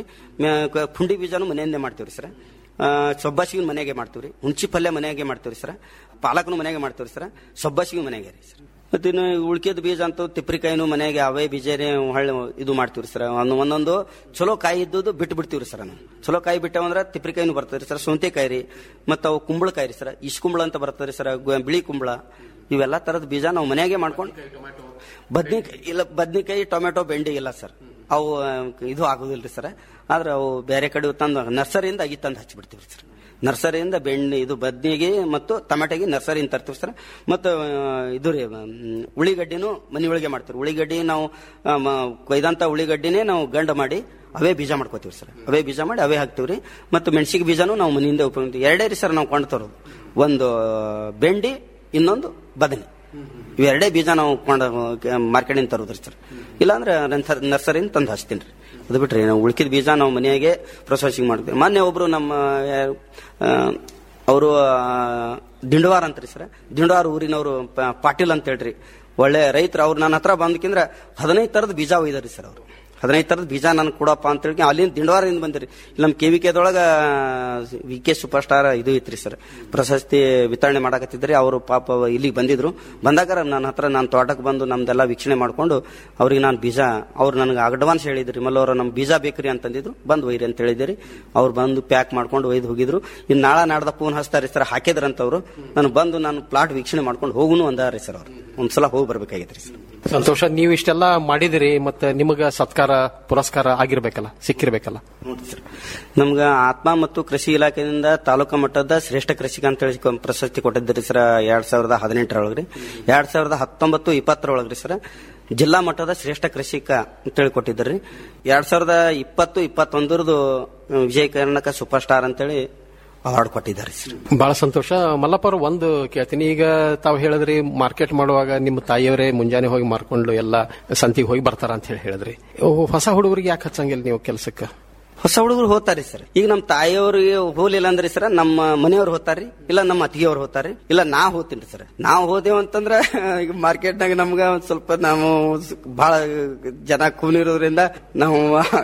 ಪುಂಡಿ ಬೀಜನೂ ಮನೆಯಿಂದೇ ಮಾಡ್ತೀವ್ರಿ ಸರ್ ಸೊಬ್ಬಸಿಗೆ ಮನೆಗೆ ಮಾಡ್ತೀವ್ರಿ ಹುಂಚಿ ಪಲ್ಯ ಮನೆಯಾಗೆ ಮಾಡ್ತೀವ್ರಿ ಸರ್ ಪಾಲಕನು ಮನೆಗೆ ಮಾಡ್ತೀವ್ರಿ ಸರ್ ಸೊಬ್ಬಸಿಗೆ ಮನೆಗೆ ರೀ ಸರ್ ಮತ್ತೆ ಇನ್ನು ಉಳ್ಕಿದ ಬೀಜ ಅಂತೂ ತಿಪ್ರಿಕಾಯಿನೂ ಮನೆಗೆ ಅವೇ ಬೀಜನೇ ಹೊಳ್ಳಿ ಇದು ಮಾಡ್ತೀವ್ರಿ ಸರ್ ಒಂದು ಒಂದೊಂದು ಚಲೋ ಕಾಯಿ ಇದ್ದದ್ದು ಬಿಟ್ಟು ಬಿಡ್ತೀವ್ರಿ ಸರ್ ನಾವು ಚಲೋ ಕಾಯಿ ಬಿಟ್ಟವಂದ್ರೆ ತಿಪ್ರಿಕಾಯಿನೂ ಬರ್ತದ್ರಿ ಸರ್ ಸೌಂತೆಕಾಯಿ ರೀ ಮತ್ತು ಅವು ಕುಂಬಳಕಾಯಿ ರೀ ಸರ್ ಇಶ್ ಕುಂಬಳ ಅಂತ ಬರ್ತದ್ರಿ ಸರ್ ಗು- ಬಿಳಿ ಕುಂಬಳ ಇವೆಲ್ಲ ತರದ ಬೀಜ ನಾವು ಮನೆಯಾಗೆ ಮಾಡ್ಕೊಂಡು ಬದ್ನಿಕಾಯಿ ಇಲ್ಲ ಬದ್ನಿಕಾಯಿ ಟೊಮೆಟೊ ಬೆಂಡಿ ಇಲ್ಲ ಸರ್ ಅವು ಆ, ಇದು ಆಗೋದಿಲ್ರಿ ಸರ್ ಆದ್ರೆ ಅವು ಬೇರೆ ಕಡೆ ತಂದು ನರ್ಸರಿಯಿಂದ ಅಗಿ ತಂದು ಹಚ್ಚಿಬಿಡ್ತೀವಿ ಸರ್ ನರ್ಸರಿಯಿಂದ ಬೆಣ್ಣೆ ಇದು ಬದ್ನಿಗೆ ಮತ್ತು ಟೊಮೆಟೊಗೆ ನರ್ಸರಿಯಿಂದ ತರ್ತೀವಿ ಸರ್ ಮತ್ತು ಆ, ಇದು ರೀ ಮ್, ಉಳ್ಳಿಗಡ್ಡಿನೂ ಮನೆ ಒಳಗೆ ಮಾಡ್ತೀವಿ ಉಳ್ಳಿಗಡ್ಡಿ ನಾವು ಆ, ಮ- ಕೊಯ್ದಂತ ಉಳ್ಳಿಗಡ್ಡಿನೇ ನಾವು ಗಂಡ ಮಾಡಿ ಅವೇ ಬೀಜ ಮಾಡ್ಕೋತೀವಿ ಸರ್ ಅವೇ ಬೀಜ ಮಾಡಿ ಅವೇ ಹಾಕ್ತೀವಿ ರೀ ಮತ್ತು ಮೆಣಸಿಗೆ ಬೀಜನೂ ನಾವು ಮನೆಯಿಂದ ಉಪಯೋಗ ಎರಡೇ ರೀ ಸರ್ ನಾವು ಕೊಂಡು ತರೋದು ಒಂದು ಬೆಂಡಿ ಇನ್ನೊಂದು ಬದನೆ ಇವೆರಡೇ ಬೀಜ ನಾವು ಕೊಂಡು ಮಾರ್ಕೆಟಿಂದ ತರೋದ್ರಿ ಸರ್ ಇಲ್ಲಾಂದ್ರೆ ನರ್ಸರಿಯಿಂದ ತಂದು ಹಚ್ತೀನಿ ರೀ ಅದು ಬಿಟ್ರಿ ನಾವು ಉಳ್ಕಿದ ಬೀಜ ನಾವು ಮನೆಯಾಗೆ ಪ್ರೊಸೆಸಿಂಗ್ ಮಾಡ್ತೀವಿ ಮೊನ್ನೆ ಒಬ್ರು ನಮ್ಮ ಅವರು ದಿಂಡವಾರ ಅಂತ್ರಿ ಸರ್ ದಿಂಡವಾರ ಊರಿನವರು ಪ- ಪಾಟೀಲ್ ಅಂತ ಹೇಳ್ರಿ ಒಳ್ಳೆ ರೈತರು ಅವ್ರು ನನ್ನ ಹತ್ರ ಬಂದಕ್ಕಿಂದ್ರೆ ಹದಿನೈದು ತರದ ಬೀಜ ಒಯ್ದಾರಿ ಸರ್ ಅವರು ಹದಿನೈದು ತರದ ಬೀಜ ನನ್ ಕೊಡಪ್ಪ ಅಂತ ಹೇಳಿ ಅಲ್ಲಿಂದ ದಿಂಡವಾರದಿಂದ ಬಂದಿರಿ ಇಲ್ಲಿ ನಮ್ಮ ಕೆ ವಿ ಕೆದೊಳಗ ವಿ ಕೆ ಸೂಪರ್ ಸ್ಟಾರ್ ಇದು ಐತ್ರಿ ಸರ್ ಪ್ರಶಸ್ತಿ ವಿತರಣೆ ಮಾಡಕತ್ತಿದ್ರಿ ಅವರು ಪಾಪ ಇಲ್ಲಿಗೆ ಬಂದಿದ್ರು ಬಂದಾಗ ನನ್ನ ಹತ್ರ ನಾನು ತೋಟಕ್ಕೆ ಬಂದು ನಮ್ದೆಲ್ಲ ವೀಕ್ಷಣೆ ಮಾಡ್ಕೊಂಡು ಅವ್ರಿಗೆ ನಾನು ಬೀಜ ಅವ್ರು ನನಗೆ ಅಡ್ವಾನ್ಸ್ ಹೇಳಿದ್ರಿ ಮಲ್ಲವ್ರ ನಮ್ ಬೀಜ ಬೇಕ್ರಿ ಅಂತಂದಿದ್ರು ಬಂದು ಒಯ್ರಿ ಅಂತ ಹೇಳಿದಿರಿ ಅವ್ರು ಬಂದು ಪ್ಯಾಕ್ ಮಾಡ್ಕೊಂಡು ಒಯ್ದು ಹೋಗಿದ್ರು ಇನ್ನು ನಾಳೆ ನಾಡ್ದ ಫೋನ್ ಹಚ್ತಾರೆ ಸರ್ ಹಾಕಿದ್ರಂತವ್ರು ನಾನು ಬಂದು ನಾನು ಪ್ಲಾಟ್ ವೀಕ್ಷಣೆ ಮಾಡ್ಕೊಂಡು ಹೋಗುನು ಅಂದಾರಿ ಸರ್ ಅವ್ರು ಒಂದ್ಸಲ ಹೋಗಿ ಬರ್ಬೇಕಾಗಿತ್ರಿ ಸರ್ ಸಂತೋಷ ನೀವು ಇಷ್ಟೆಲ್ಲ ಮಾಡಿದಿರಿ ಮತ್ತೆ ನಿಮಗ ಸತ್ಕಾರ ಪುರಸ್ಕಾರ ಆಗಿರ್ಬೇಕಲ್ಲ ಸಿಕ್ಕಿರ್ಬೇಕಲ್ಲ ನೋಡ್ರಿ ಸರ್ ನಮ್ಗ ಆತ್ಮ ಮತ್ತು ಕೃಷಿ ಇಲಾಖೆಯಿಂದ ತಾಲೂಕಾ ಮಟ್ಟದ ಶ್ರೇಷ್ಠ ಕೃಷಿಕ ಅಂತ ಹೇಳಿ ಕ- ಪ್ರಶಸ್ತಿ ಕೊಟ್ಟಿದ್ರಿ ಸರ್ ಎರಡ್ ಸಾವಿರದ ಹದಿನೆಂಟರೊಳಗ್ರಿ ಎರಡ್ ಸಾವಿರದ ಹತ್ತೊಂಬತ್ತು ಇಪ್ಪತ್ತರೊಳಗ್ರಿ ಸರ್ ಜಿಲ್ಲಾ ಮಟ್ಟದ ಶ್ರೇಷ್ಠ ಕೃಷಿಕ ಅಂತೇಳಿ ಕೊಟ್ಟಿದ್ರಿ ಎರಡ್ ಸಾವಿರದ ಇಪ್ಪತ್ತು ಇಪ್ಪತ್ತೊಂದರದು ವಿಜಯ ಕರ್ನಾಟಕ ಸೂಪರ್ ಸ್ಟಾರ್ ಅಂತೇಳಿ ಅವಾರ್ಡ್ ಕೊಟ್ಟಿದ್ದಾರೆ ಸರ್ ಬಹಳ ಸಂತೋಷ ಮಲ್ಲಪ್ಪ ಅವ್ರು ಒಂದು ಕೇಳ್ತೀನಿ ಈಗ ತಾವು ಹೇಳಿದ್ರಿ ಮಾರ್ಕೆಟ್ ಮಾಡುವಾಗ ನಿಮ್ಮ ತಾಯಿಯವರೇ ಮುಂಜಾನೆ ಹೋಗಿ ಮಾರ್ಕೊಂಡು ಎಲ್ಲ ಸಂತಿಗೆ ಹೋಗಿ ಬರ್ತಾರ ಅಂತ ಹೇಳಿ ಹೇಳಿದ್ರಿ ಓ, ಹೊಸ ಹುಡುಗರಿಗೆ ಯಾಕೆ ಹಚ್ಚಂಗಿಲ್ಲ ನೀವು ಕೆಲಸಕ್ಕೆ ಹೊಸ ಹುಡುಗರು ಹೋಗ್ತಾರಿ ಸರ್ ಈಗ ನಮ್ಮ ತಾಯಿಯವ್ರಿಗೆ ಹೋಲಿಲ್ಲ ಅಂದ್ರೆ ಸರ್ ನಮ್ಮ ಮನೆಯವ್ರು ಹೋಗ್ತಾರ್ರಿ ಇಲ್ಲ ನಮ್ಮ ಅತ್ತಿಗೆಯವ್ರು ಹೋಗ್ತಾರ್ರಿ ಇಲ್ಲ ನಾ ಹೋಗ್ತೀನಿ ಸರ್ ನಾವು ಹೋದೆವು ಅಂತಂದ್ರ ಈಗ ಮಾರ್ಕೆಟ್ನಾಗ ನಮ್ಗ ಒಂದ್ ಸ್ವಲ್ಪ ನಾವು ಬಹಳ ಜನ ಕೂನಿರೋದ್ರಿಂದ ನಾವು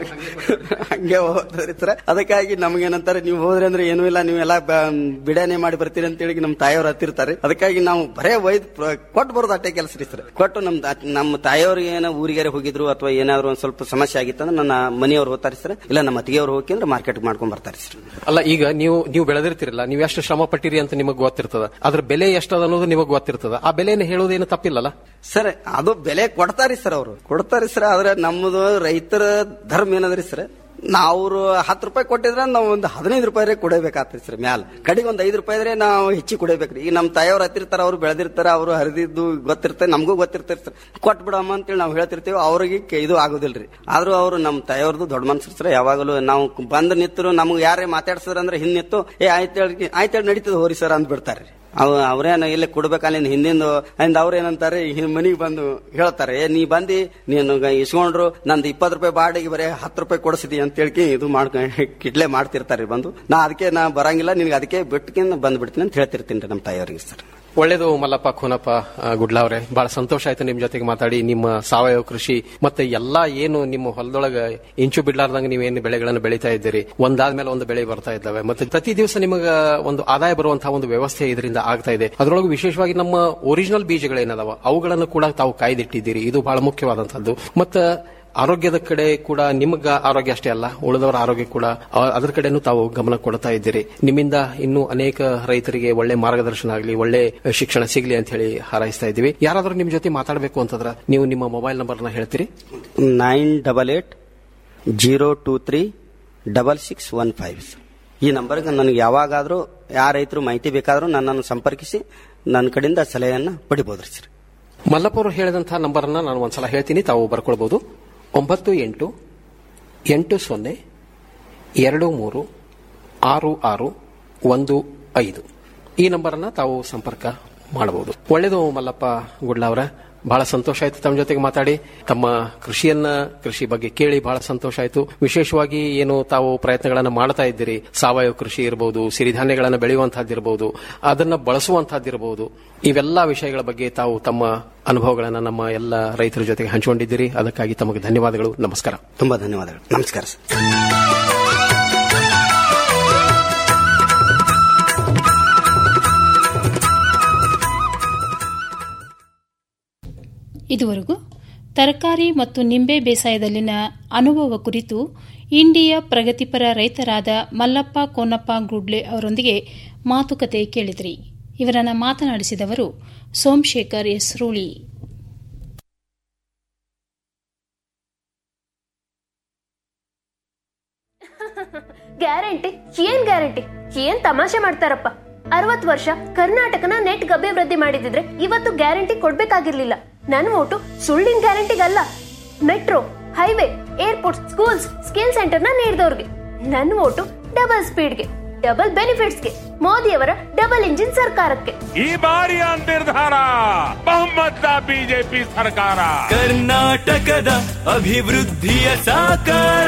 ಹಂಗೆ ಹೋದ್ರಿ ಸರ್ ಅದಕ್ಕಾಗಿ ನಮ್ಗೇನಂತಾರೆ ನೀವು ಹೋದ್ರಿ ಅಂದ್ರೆ ಏನೂ ಇಲ್ಲ ನೀವೆಲ್ಲ ಬ- ಬಿಡಾನೆ ಮಾಡಿ ಬರ್ತೀರಿ ಅಂತ ಹೇಳಿ ನಮ್ಮ ತಾಯಿಯವ್ರು ಹತ್ತಿರ್ತಾರೆ ಅದಕ್ಕಾಗಿ ನಾವು ಬರೇ ಒಯ್ದು ಪ್ರ- ಕೊಟ್ಟು ಬರೋದು ಅಟ್ಟೆ ಕೆಲಸ ರೀ ಸರ್ ಕೊಟ್ಟು ನಮ್ ನಮ್ಮ ತಾಯಿಯವ್ರಿಗೆ ಏನೋ ಊರಿಗೆರೆ ಹೋಗಿದ್ರು ಅಥವಾ ಏನಾದ್ರು ಒಂದ್ ಸ್ವಲ್ಪ ಸಮಸ್ಯೆ ಆಗಿತ್ತಂದ್ರೆ ನನ್ನ ಮನೆಯವ್ರು ಹೋಗ್ತಾರೆ ಸರ್ ಇಲ್ಲ ನಮ್ಮ ಅತ್ತಿಗೆಯವ್ರು ಹೋಗಿ ಅಂದ್ರೆ ಮಾರ್ಕೆಟ್ ಮಾಡ್ಕೊಂಡ್ ಬರ್ತಾರೆ ಸರ್ ಅಲ್ಲ ಈಗ ನೀವು ನೀವು ಬೆಳೆದಿರ್ತಿರಲ್ಲ ನೀವು ಎಷ್ಟು ಶ್ರಮ ಪಟ್ಟಿರಿ ಅಂತ ನಿಮಗೆ ಗೊತ್ತಿರ್ತದ ಅದ್ರ ಬೆಲೆ ಎಷ್ಟದ ಅನ್ನೋದು ನಿಮಗೆ ಗೊತ್ತಿರ್ತದ ಆ ಬೆಲೆನ ಹೇಳೋದೇನು ತಪ್ಪಿಲ್ಲಲ್ಲ ಸರ್ ಅದು ಬೆಲೆ ಕೊಡ್ತಾರಿ ಸರ್ ಅವರು ಕೊಡ್ತಾರಿ ಸರ್ ಆದ್ರೆ ನಮ್ಮದು ರೈತರ ಧರ್ಮ ಏನದ್ರಿ ಸರ್ ನಾವು ಹತ್ತು ರೂಪಾಯಿ ಕೊಟ್ಟಿದ್ರೆ ನಾವು ಒಂದು ಹದಿನೈದು ರೂಪಾಯಿ ಕೊಡಬೇಕಾಗ್ತದೆ ಸರ್ ಮ್ಯಾಲ ಕಡೆಗೆ ಒಂದು ಐದು ರೂಪಾಯಿ ಇದ್ರೆ ನಾವು ಹೆಚ್ಚಿಗೆ ಕೊಡಬೇಕ್ರಿ ಈಗ ನಮ್ಮ ತಾಯಿಯವ್ರು ಹತ್ತಿರ್ತಾರ ಅವ್ರು ಬೆಳೆದಿರ್ತಾರ ಅವ್ರು ಹರಿದಿದ್ದು ಗೊತ್ತಿರ್ತದೆ ನಮಗೂ ಗೊತ್ತಿರ್ತದೆ ಸರ್ ಕೊಟ್ಟು ಬಿಡಮ್ಮ ಅಂತೇಳಿ ನಾವು ಹೇಳ್ತಿರ್ತೀವಿ ಅವ್ರಿಗೆ ಕೆ- ಇದು ಆಗೋದಿಲ್ರಿ ಆದ್ರೂ ಅವರು ನಮ್ಮ ತಾಯಿಯವ್ರದ್ದು ದೊಡ್ಡ ಮನ್ಸರು ಸರ್ ಯಾವಾಗಲೂ ನಾವು ಬಂದು ನಿಂತರು ನಮ್ಗೆ ಯಾರೇ ಮಾತಾಡ್ಸಿದ್ರ ಅಂದ್ರೆ ಹಿಂದ್ ನಿಂತು ಏ ಆಯ್ತು ಆಯ್ತು ನಡೀತದೆ ಹೋರಿ ಸರ್ ಅಂದ್ ಬಿಡ್ತಾರೆ ಅವ ಅವ್ರೇನ ಇಲ್ಲಿ ಕೊಡ್ಬೇಕಲ್ಲಿಂದ ಹಿಂದಿಂದು ಅಂದ್ ಅವ್ರೇನಂತಾರೆ ಮನಿಗೆ ಬಂದು ಹೇಳ್ತಾರೆ ಏ ನೀ ಬಂದಿ ನೀನು ಗ- ಇಸ್ಕೊಂಡ್ರು ನಂದು ಇಪ್ಪತ್ತು ರೂಪಾಯಿ ಬಾಡಿಗೆ ಬರೀ ಹತ್ತು ರೂಪಾಯಿ ಕೊಡಿಸಿದಿ ಅಂತ ಹೇಳ್ಕಿ ಇದು ಮಾಡ್ಕೊಂಡು ಕಿಡ್ಲೆ ಮಾಡ್ತಿರ್ತಾರೆ ಬಂದು ನಾ ಅದಕ್ಕೆ ನಾ ಬರಂಗಿಲ್ಲ ನಿನ್ಗೆ ಅದಕ್ಕೆ ಬಿಟ್ಕಿಂದ ಬಂದ್ಬಿಡ್ತೀನಿ ಅಂತ ಹೇಳ್ತಿರ್ತೀನಿ ರೀ ನಮ್ಮ ತಾಯಿಯವ್ರಿಗೆ ಸರ್ ಒಳ್ಳೇದು ಮಲ್ಲಪ್ಪ ಖೂನಪ್ಪ ಆ, ಗುಡ್ಲ ಅವರೇ ಬಹಳ ಸಂತೋಷ ಆಯ್ತು ನಿಮ್ ಜೊತೆಗೆ ಮಾತಾಡಿ ನಿಮ್ಮ ಸಾವಯವ ಕೃಷಿ ಮತ್ತೆ ಎಲ್ಲಾ ಏನು ನಿಮ್ಮ ಹೊಲದೊಳಗ ಇಂಚು ಬಿಡ್ಲಾರ್ದಂಗ ನೀವೇನು ಬೆಳೆಗಳನ್ನು ಬೆಳೀತಾ ಇದ್ದೀರಿ ಒಂದಾದ್ಮೇಲೆ ಒಂದು ಬೆಳೆ ಬರ್ತಾ ಇದ್ದಾವೆ ಮತ್ತೆ ಪ್ರತಿ ದಿವಸ ನಿಮಗ ಒಂದು ಆದಾಯ ಬರುವಂತಹ ಒಂದು ವ್ಯವಸ್ಥೆ ಇದರಿಂದ ಆಗ್ತಾ ಇದೆ ಅದರೊಳಗೆ ವಿಶೇಷವಾಗಿ ನಮ್ಮ ಒರಿಜಿನಲ್ ಬೀಜಗಳೇನದಾವ ಅವುಗಳನ್ನು ಕೂಡ ತಾವು ಕಾಯ್ದಿಟ್ಟಿದ್ದೀರಿ ಇದು ಬಹಳ ಮುಖ್ಯವಾದಂತಹದ್ದು ಮತ್ತೆ ಆರೋಗ್ಯದ ಕಡೆ ಕೂಡ ನಿಮಗ ಆರೋಗ್ಯ ಅಷ್ಟೇ ಅಲ್ಲ ಉಳಿದವರ ಆರೋಗ್ಯ ಕೂಡ ಆ- ಅದ್ರ ಕಡೆನೂ ತಾವು ಗಮನ ಕೊಡ್ತಾ ಇದ್ದೀರಿ ನಿಮ್ಮಿಂದ ಇನ್ನೂ ಅನೇಕ ರೈತರಿಗೆ ಒಳ್ಳೆ ಮಾರ್ಗದರ್ಶನ ಆಗಲಿ ಒಳ್ಳೆ ಶಿಕ್ಷಣ ಸಿಗ್ಲಿ ಅಂತ ಹೇಳಿ ಹಾರೈಸ್ತಾ ಇದ್ದೀವಿ ಯಾರಾದ್ರೂ ನಿಮ್ ಜೊತೆ ಮಾತಾಡಬೇಕು ಅಂತಂದ್ರ ನೀವು ನಿಮ್ಮ ಮೊಬೈಲ್ ನಂಬರ್ನ ಹೇಳ್ತೀರಿ nine double eight zero two three double six one five ಈ ನಂಬರ್ಗೆ ನನಗೆ ಯಾವಾಗಾದರೂ ಯಾವ ರೈತರು ಮಾಹಿತಿ ಬೇಕಾದರೂ ನನ್ನನ್ನು ಸಂಪರ್ಕಿಸಿ ನನ್ನ ಕಡೆಯಿಂದ ಸಲಹೆಯನ್ನು ಪಡಿಬೋದ್ರಿ ಸರ್ ಮಲ್ಲಪ್ಪ ಅವರು ಹೇಳಿದಂತಹ ನಂಬರ್ನ ನಾನು ಒಂದ್ಸಲ ಹೇಳ್ತೀನಿ ತಾವು ಬರ್ಕೊಳ್ಬಹುದು ಒಂಬತ್ತು ಎಂಟು ಎಂಟು ಸೊನ್ನೆ ಎರಡು ಮೂರು ಆರು ಆರು ಒಂದು ಐದು ಈ ನಂಬರನ್ನ ತಾವು ಸಂಪರ್ಕ ಮಾಡಬಹುದು ಒಳ್ಳೆಯದು ಮಲ್ಲಪ್ಪ ಗುಡ್ಲ ಅವರ ಬಹಳ ಸಂತೋಷ ಆಯ್ತು ತಮ್ಮ ಜೊತೆಗೆ ಮಾತಾಡಿ ತಮ್ಮ ಕೃಷಿಯನ್ನ ಕೃಷಿ ಬಗ್ಗೆ ಕೇಳಿ ಬಹಳ ಸಂತೋಷ ಆಯ್ತು ವಿಶೇಷವಾಗಿ ಏನು ತಾವು ಪ್ರಯತ್ನಗಳನ್ನ ಮಾಡ್ತಾ ಇದ್ದೀರಿ ಸಾವಯವ ಕೃಷಿ ಇರಬಹುದು ಸಿರಿಧಾನ್ಯಗಳನ್ನು ಬೆಳೆಯುವಂತಹದ್ದಿರಬಹುದು ಅದನ್ನ ಬಳಸುವಂತಹದ್ದಿರಬಹುದು ಇವೆಲ್ಲ ವಿಷಯಗಳ ಬಗ್ಗೆ ತಾವು ತಮ್ಮ ಅನುಭವಗಳನ್ನ ನಮ್ಮ ಎಲ್ಲ ರೈತರ ಜೊತೆಗೆ ಹಂಚಿಕೊಂಡಿದ್ದೀರಿ ಅದಕ್ಕಾಗಿ ತಮಗೆ ಧನ್ಯವಾದಗಳು ನಮಸ್ಕಾರ ತುಂಬಾ ಧನ್ಯವಾದಗಳು ನಮಸ್ಕಾರ ಸರ್ ಇದುವರೆಗೂ ತರಕಾರಿ ಮತ್ತು ನಿಂಬೆ ಬೇಸಾಯದಲ್ಲಿನ ಅನುಭವ ಕುರಿತು ಇಂಡಿಯಾ ಪ್ರಗತಿಪರ ರೈತರಾದ ಮಲ್ಲಪ್ಪ ಕೋನಪ್ಪ ಗುಡ್ಲೆ ಅವರೊಂದಿಗೆ ಮಾತುಕತೆ ಕೇಳಿದ್ರಿ ಇವರನ್ನ ಮಾತನಾಡಿಸಿದವರು ಸೋಮಶೇಖರ್ ಎಸ್ ರೂಳಿ ಗ್ಯಾರಂಟಿ ಏನ್ ಗ್ಯಾರಂಟಿ ಏನ್ ತಮಾಷೆ ಮಾಡ್ತಾರಪ್ಪ ಅರವತ್ ವರ್ಷ ಕರ್ನಾಟಕನ ನೆಟ್ ಅಭಿವೃದ್ಧಿ ಮಾಡಿದಿದ್ರೆ ಇವತ್ತು ಗ್ಯಾರಂಟಿ ಕೊಡ್ಬೇಕಾಗಿರ್ಲಿಲ್ಲ ನನ್ನ ಓಟು ಸುಳ್ಳಿನ ಗ್ಯಾರಂಟಿಗಲ್ಲ metro highway airport schools skill centre ನ ನೀಡಿದವ್ರಿಗೆ ನನ್ನ ಓಟು ಡಬಲ್ ಸ್ಪೀಡ್ಗೆ ಡಬಲ್ ಬೆನಿಫಿಟ್ಸ್ಗೆ ಮೋದಿಯವರ ಡಬಲ್ ಇಂಜಿನ್ ಸರ್ಕಾರಕ್ಕೆ ಈ ಬಾರಿಯ ನಿರ್ಧಾರ ಬಹುಮತದ ಬಿಜೆಪಿ ಸರ್ಕಾರ ಕರ್ನಾಟಕದ ಅಭಿವೃದ್ಧಿಯ ಸಾಕಾರ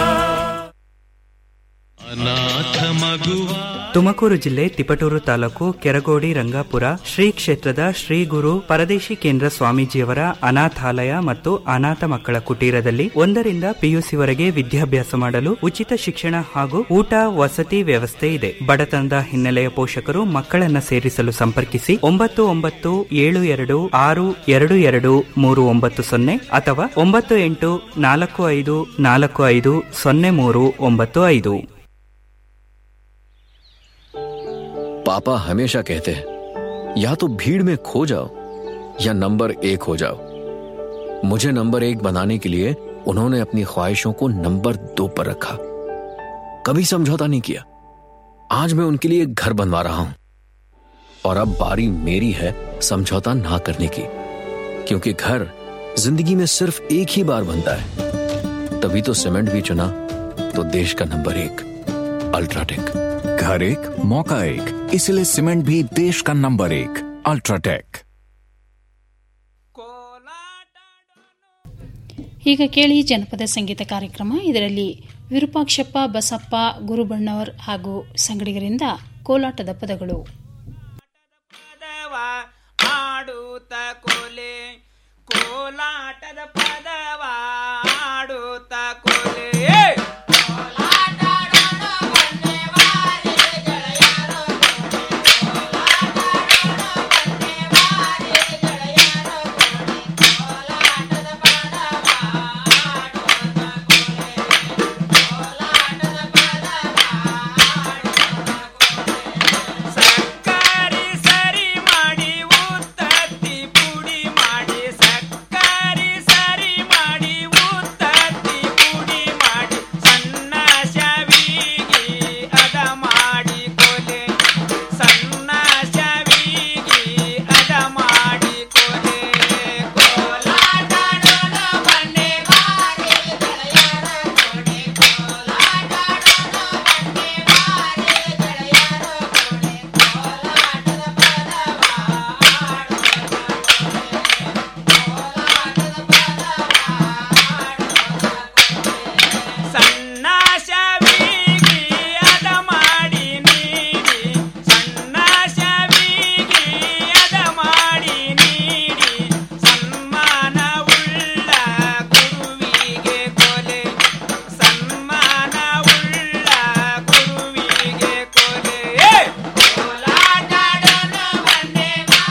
ಅನಾಥ ಮಗುವ ತುಮಕೂರು ಜಿಲ್ಲೆ ತಿಪಟೂರು ತಾಲೂಕು ಕೆರಗೋಡಿ ರಂಗಾಪುರ ಶ್ರೀ ಕ್ಷೇತ್ರದ ಶ್ರೀ ಗುರು ಪರದೇಶಿ ಕೇಂದ್ರ ಸ್ವಾಮೀಜಿಯವರ ಅನಾಥಾಲಯ ಮತ್ತು ಅನಾಥ ಮಕ್ಕಳ ಕುಟೀರದಲ್ಲಿ ಒಂದರಿಂದ ಪಿಯುಸಿವರೆಗೆ ವಿದ್ಯಾಭ್ಯಾಸ ಮಾಡಲು ಉಚಿತ ಶಿಕ್ಷಣ ಹಾಗೂ ಊಟ ವಸತಿ ವ್ಯವಸ್ಥೆ ಇದೆ ಬಡತನದ ಹಿನ್ನೆಲೆಯ ಪೋಷಕರು ಮಕ್ಕಳನ್ನ ಸೇರಿಸಲು ಸಂಪರ್ಕಿಸಿ ಒಂಬತ್ತು ಒಂಬತ್ತು ಏಳು ಎರಡು ಆರು ಎರಡು ಎರಡು ಮೂರು ಒಂಬತ್ತು ಸೊನ್ನೆ ಅಥವಾ ಒಂಬತ್ತು ಎಂಟು ನಾಲ್ಕು ಐದು ನಾಲ್ಕು ಐದು ಸೊನ್ನೆ ಮೂರು ಒಂಬತ್ತು ಐದು पापा हमेशा कहते हैं या तो भीड़ में खो जाओ या नंबर एक हो जाओ मुझे नंबर एक बनाने के लिए उन्होंने अपनी ख्वाहिशों को नंबर दो पर रखा कभी समझौता नहीं किया आज मैं उनके लिए एक घर बनवा रहा हूं और अब बारी मेरी है समझौता ना करने की क्योंकि घर जिंदगी में सिर्फ एक ही बार बनता है तभी तो सीमेंट भी चुना तो देश का नंबर एक अल्ट्राटेक घर एक मौका एक इसलिए सीमेंट भी देश का नंबर एक अल्ट्राटेक ಈಗ ಕೇಳಿ ಜನಪದ ಸಂಗೀತ ಕಾರ್ಯಕ್ರಮ ಇದರಲ್ಲಿ ವಿರೂಪಾಕ್ಷಪ್ಪ ಬಸಪ್ಪ ಗುರುಬಣ್ಣವರ್ ಹಾಗೂ ಸಂಗಡಿಗರಿಂದ ಕೋಲಾಟದ ಪದಗಳು ಆಡುತ್ತ ಕೋಲೆ ಕೋಲಾಟದ ಪದವ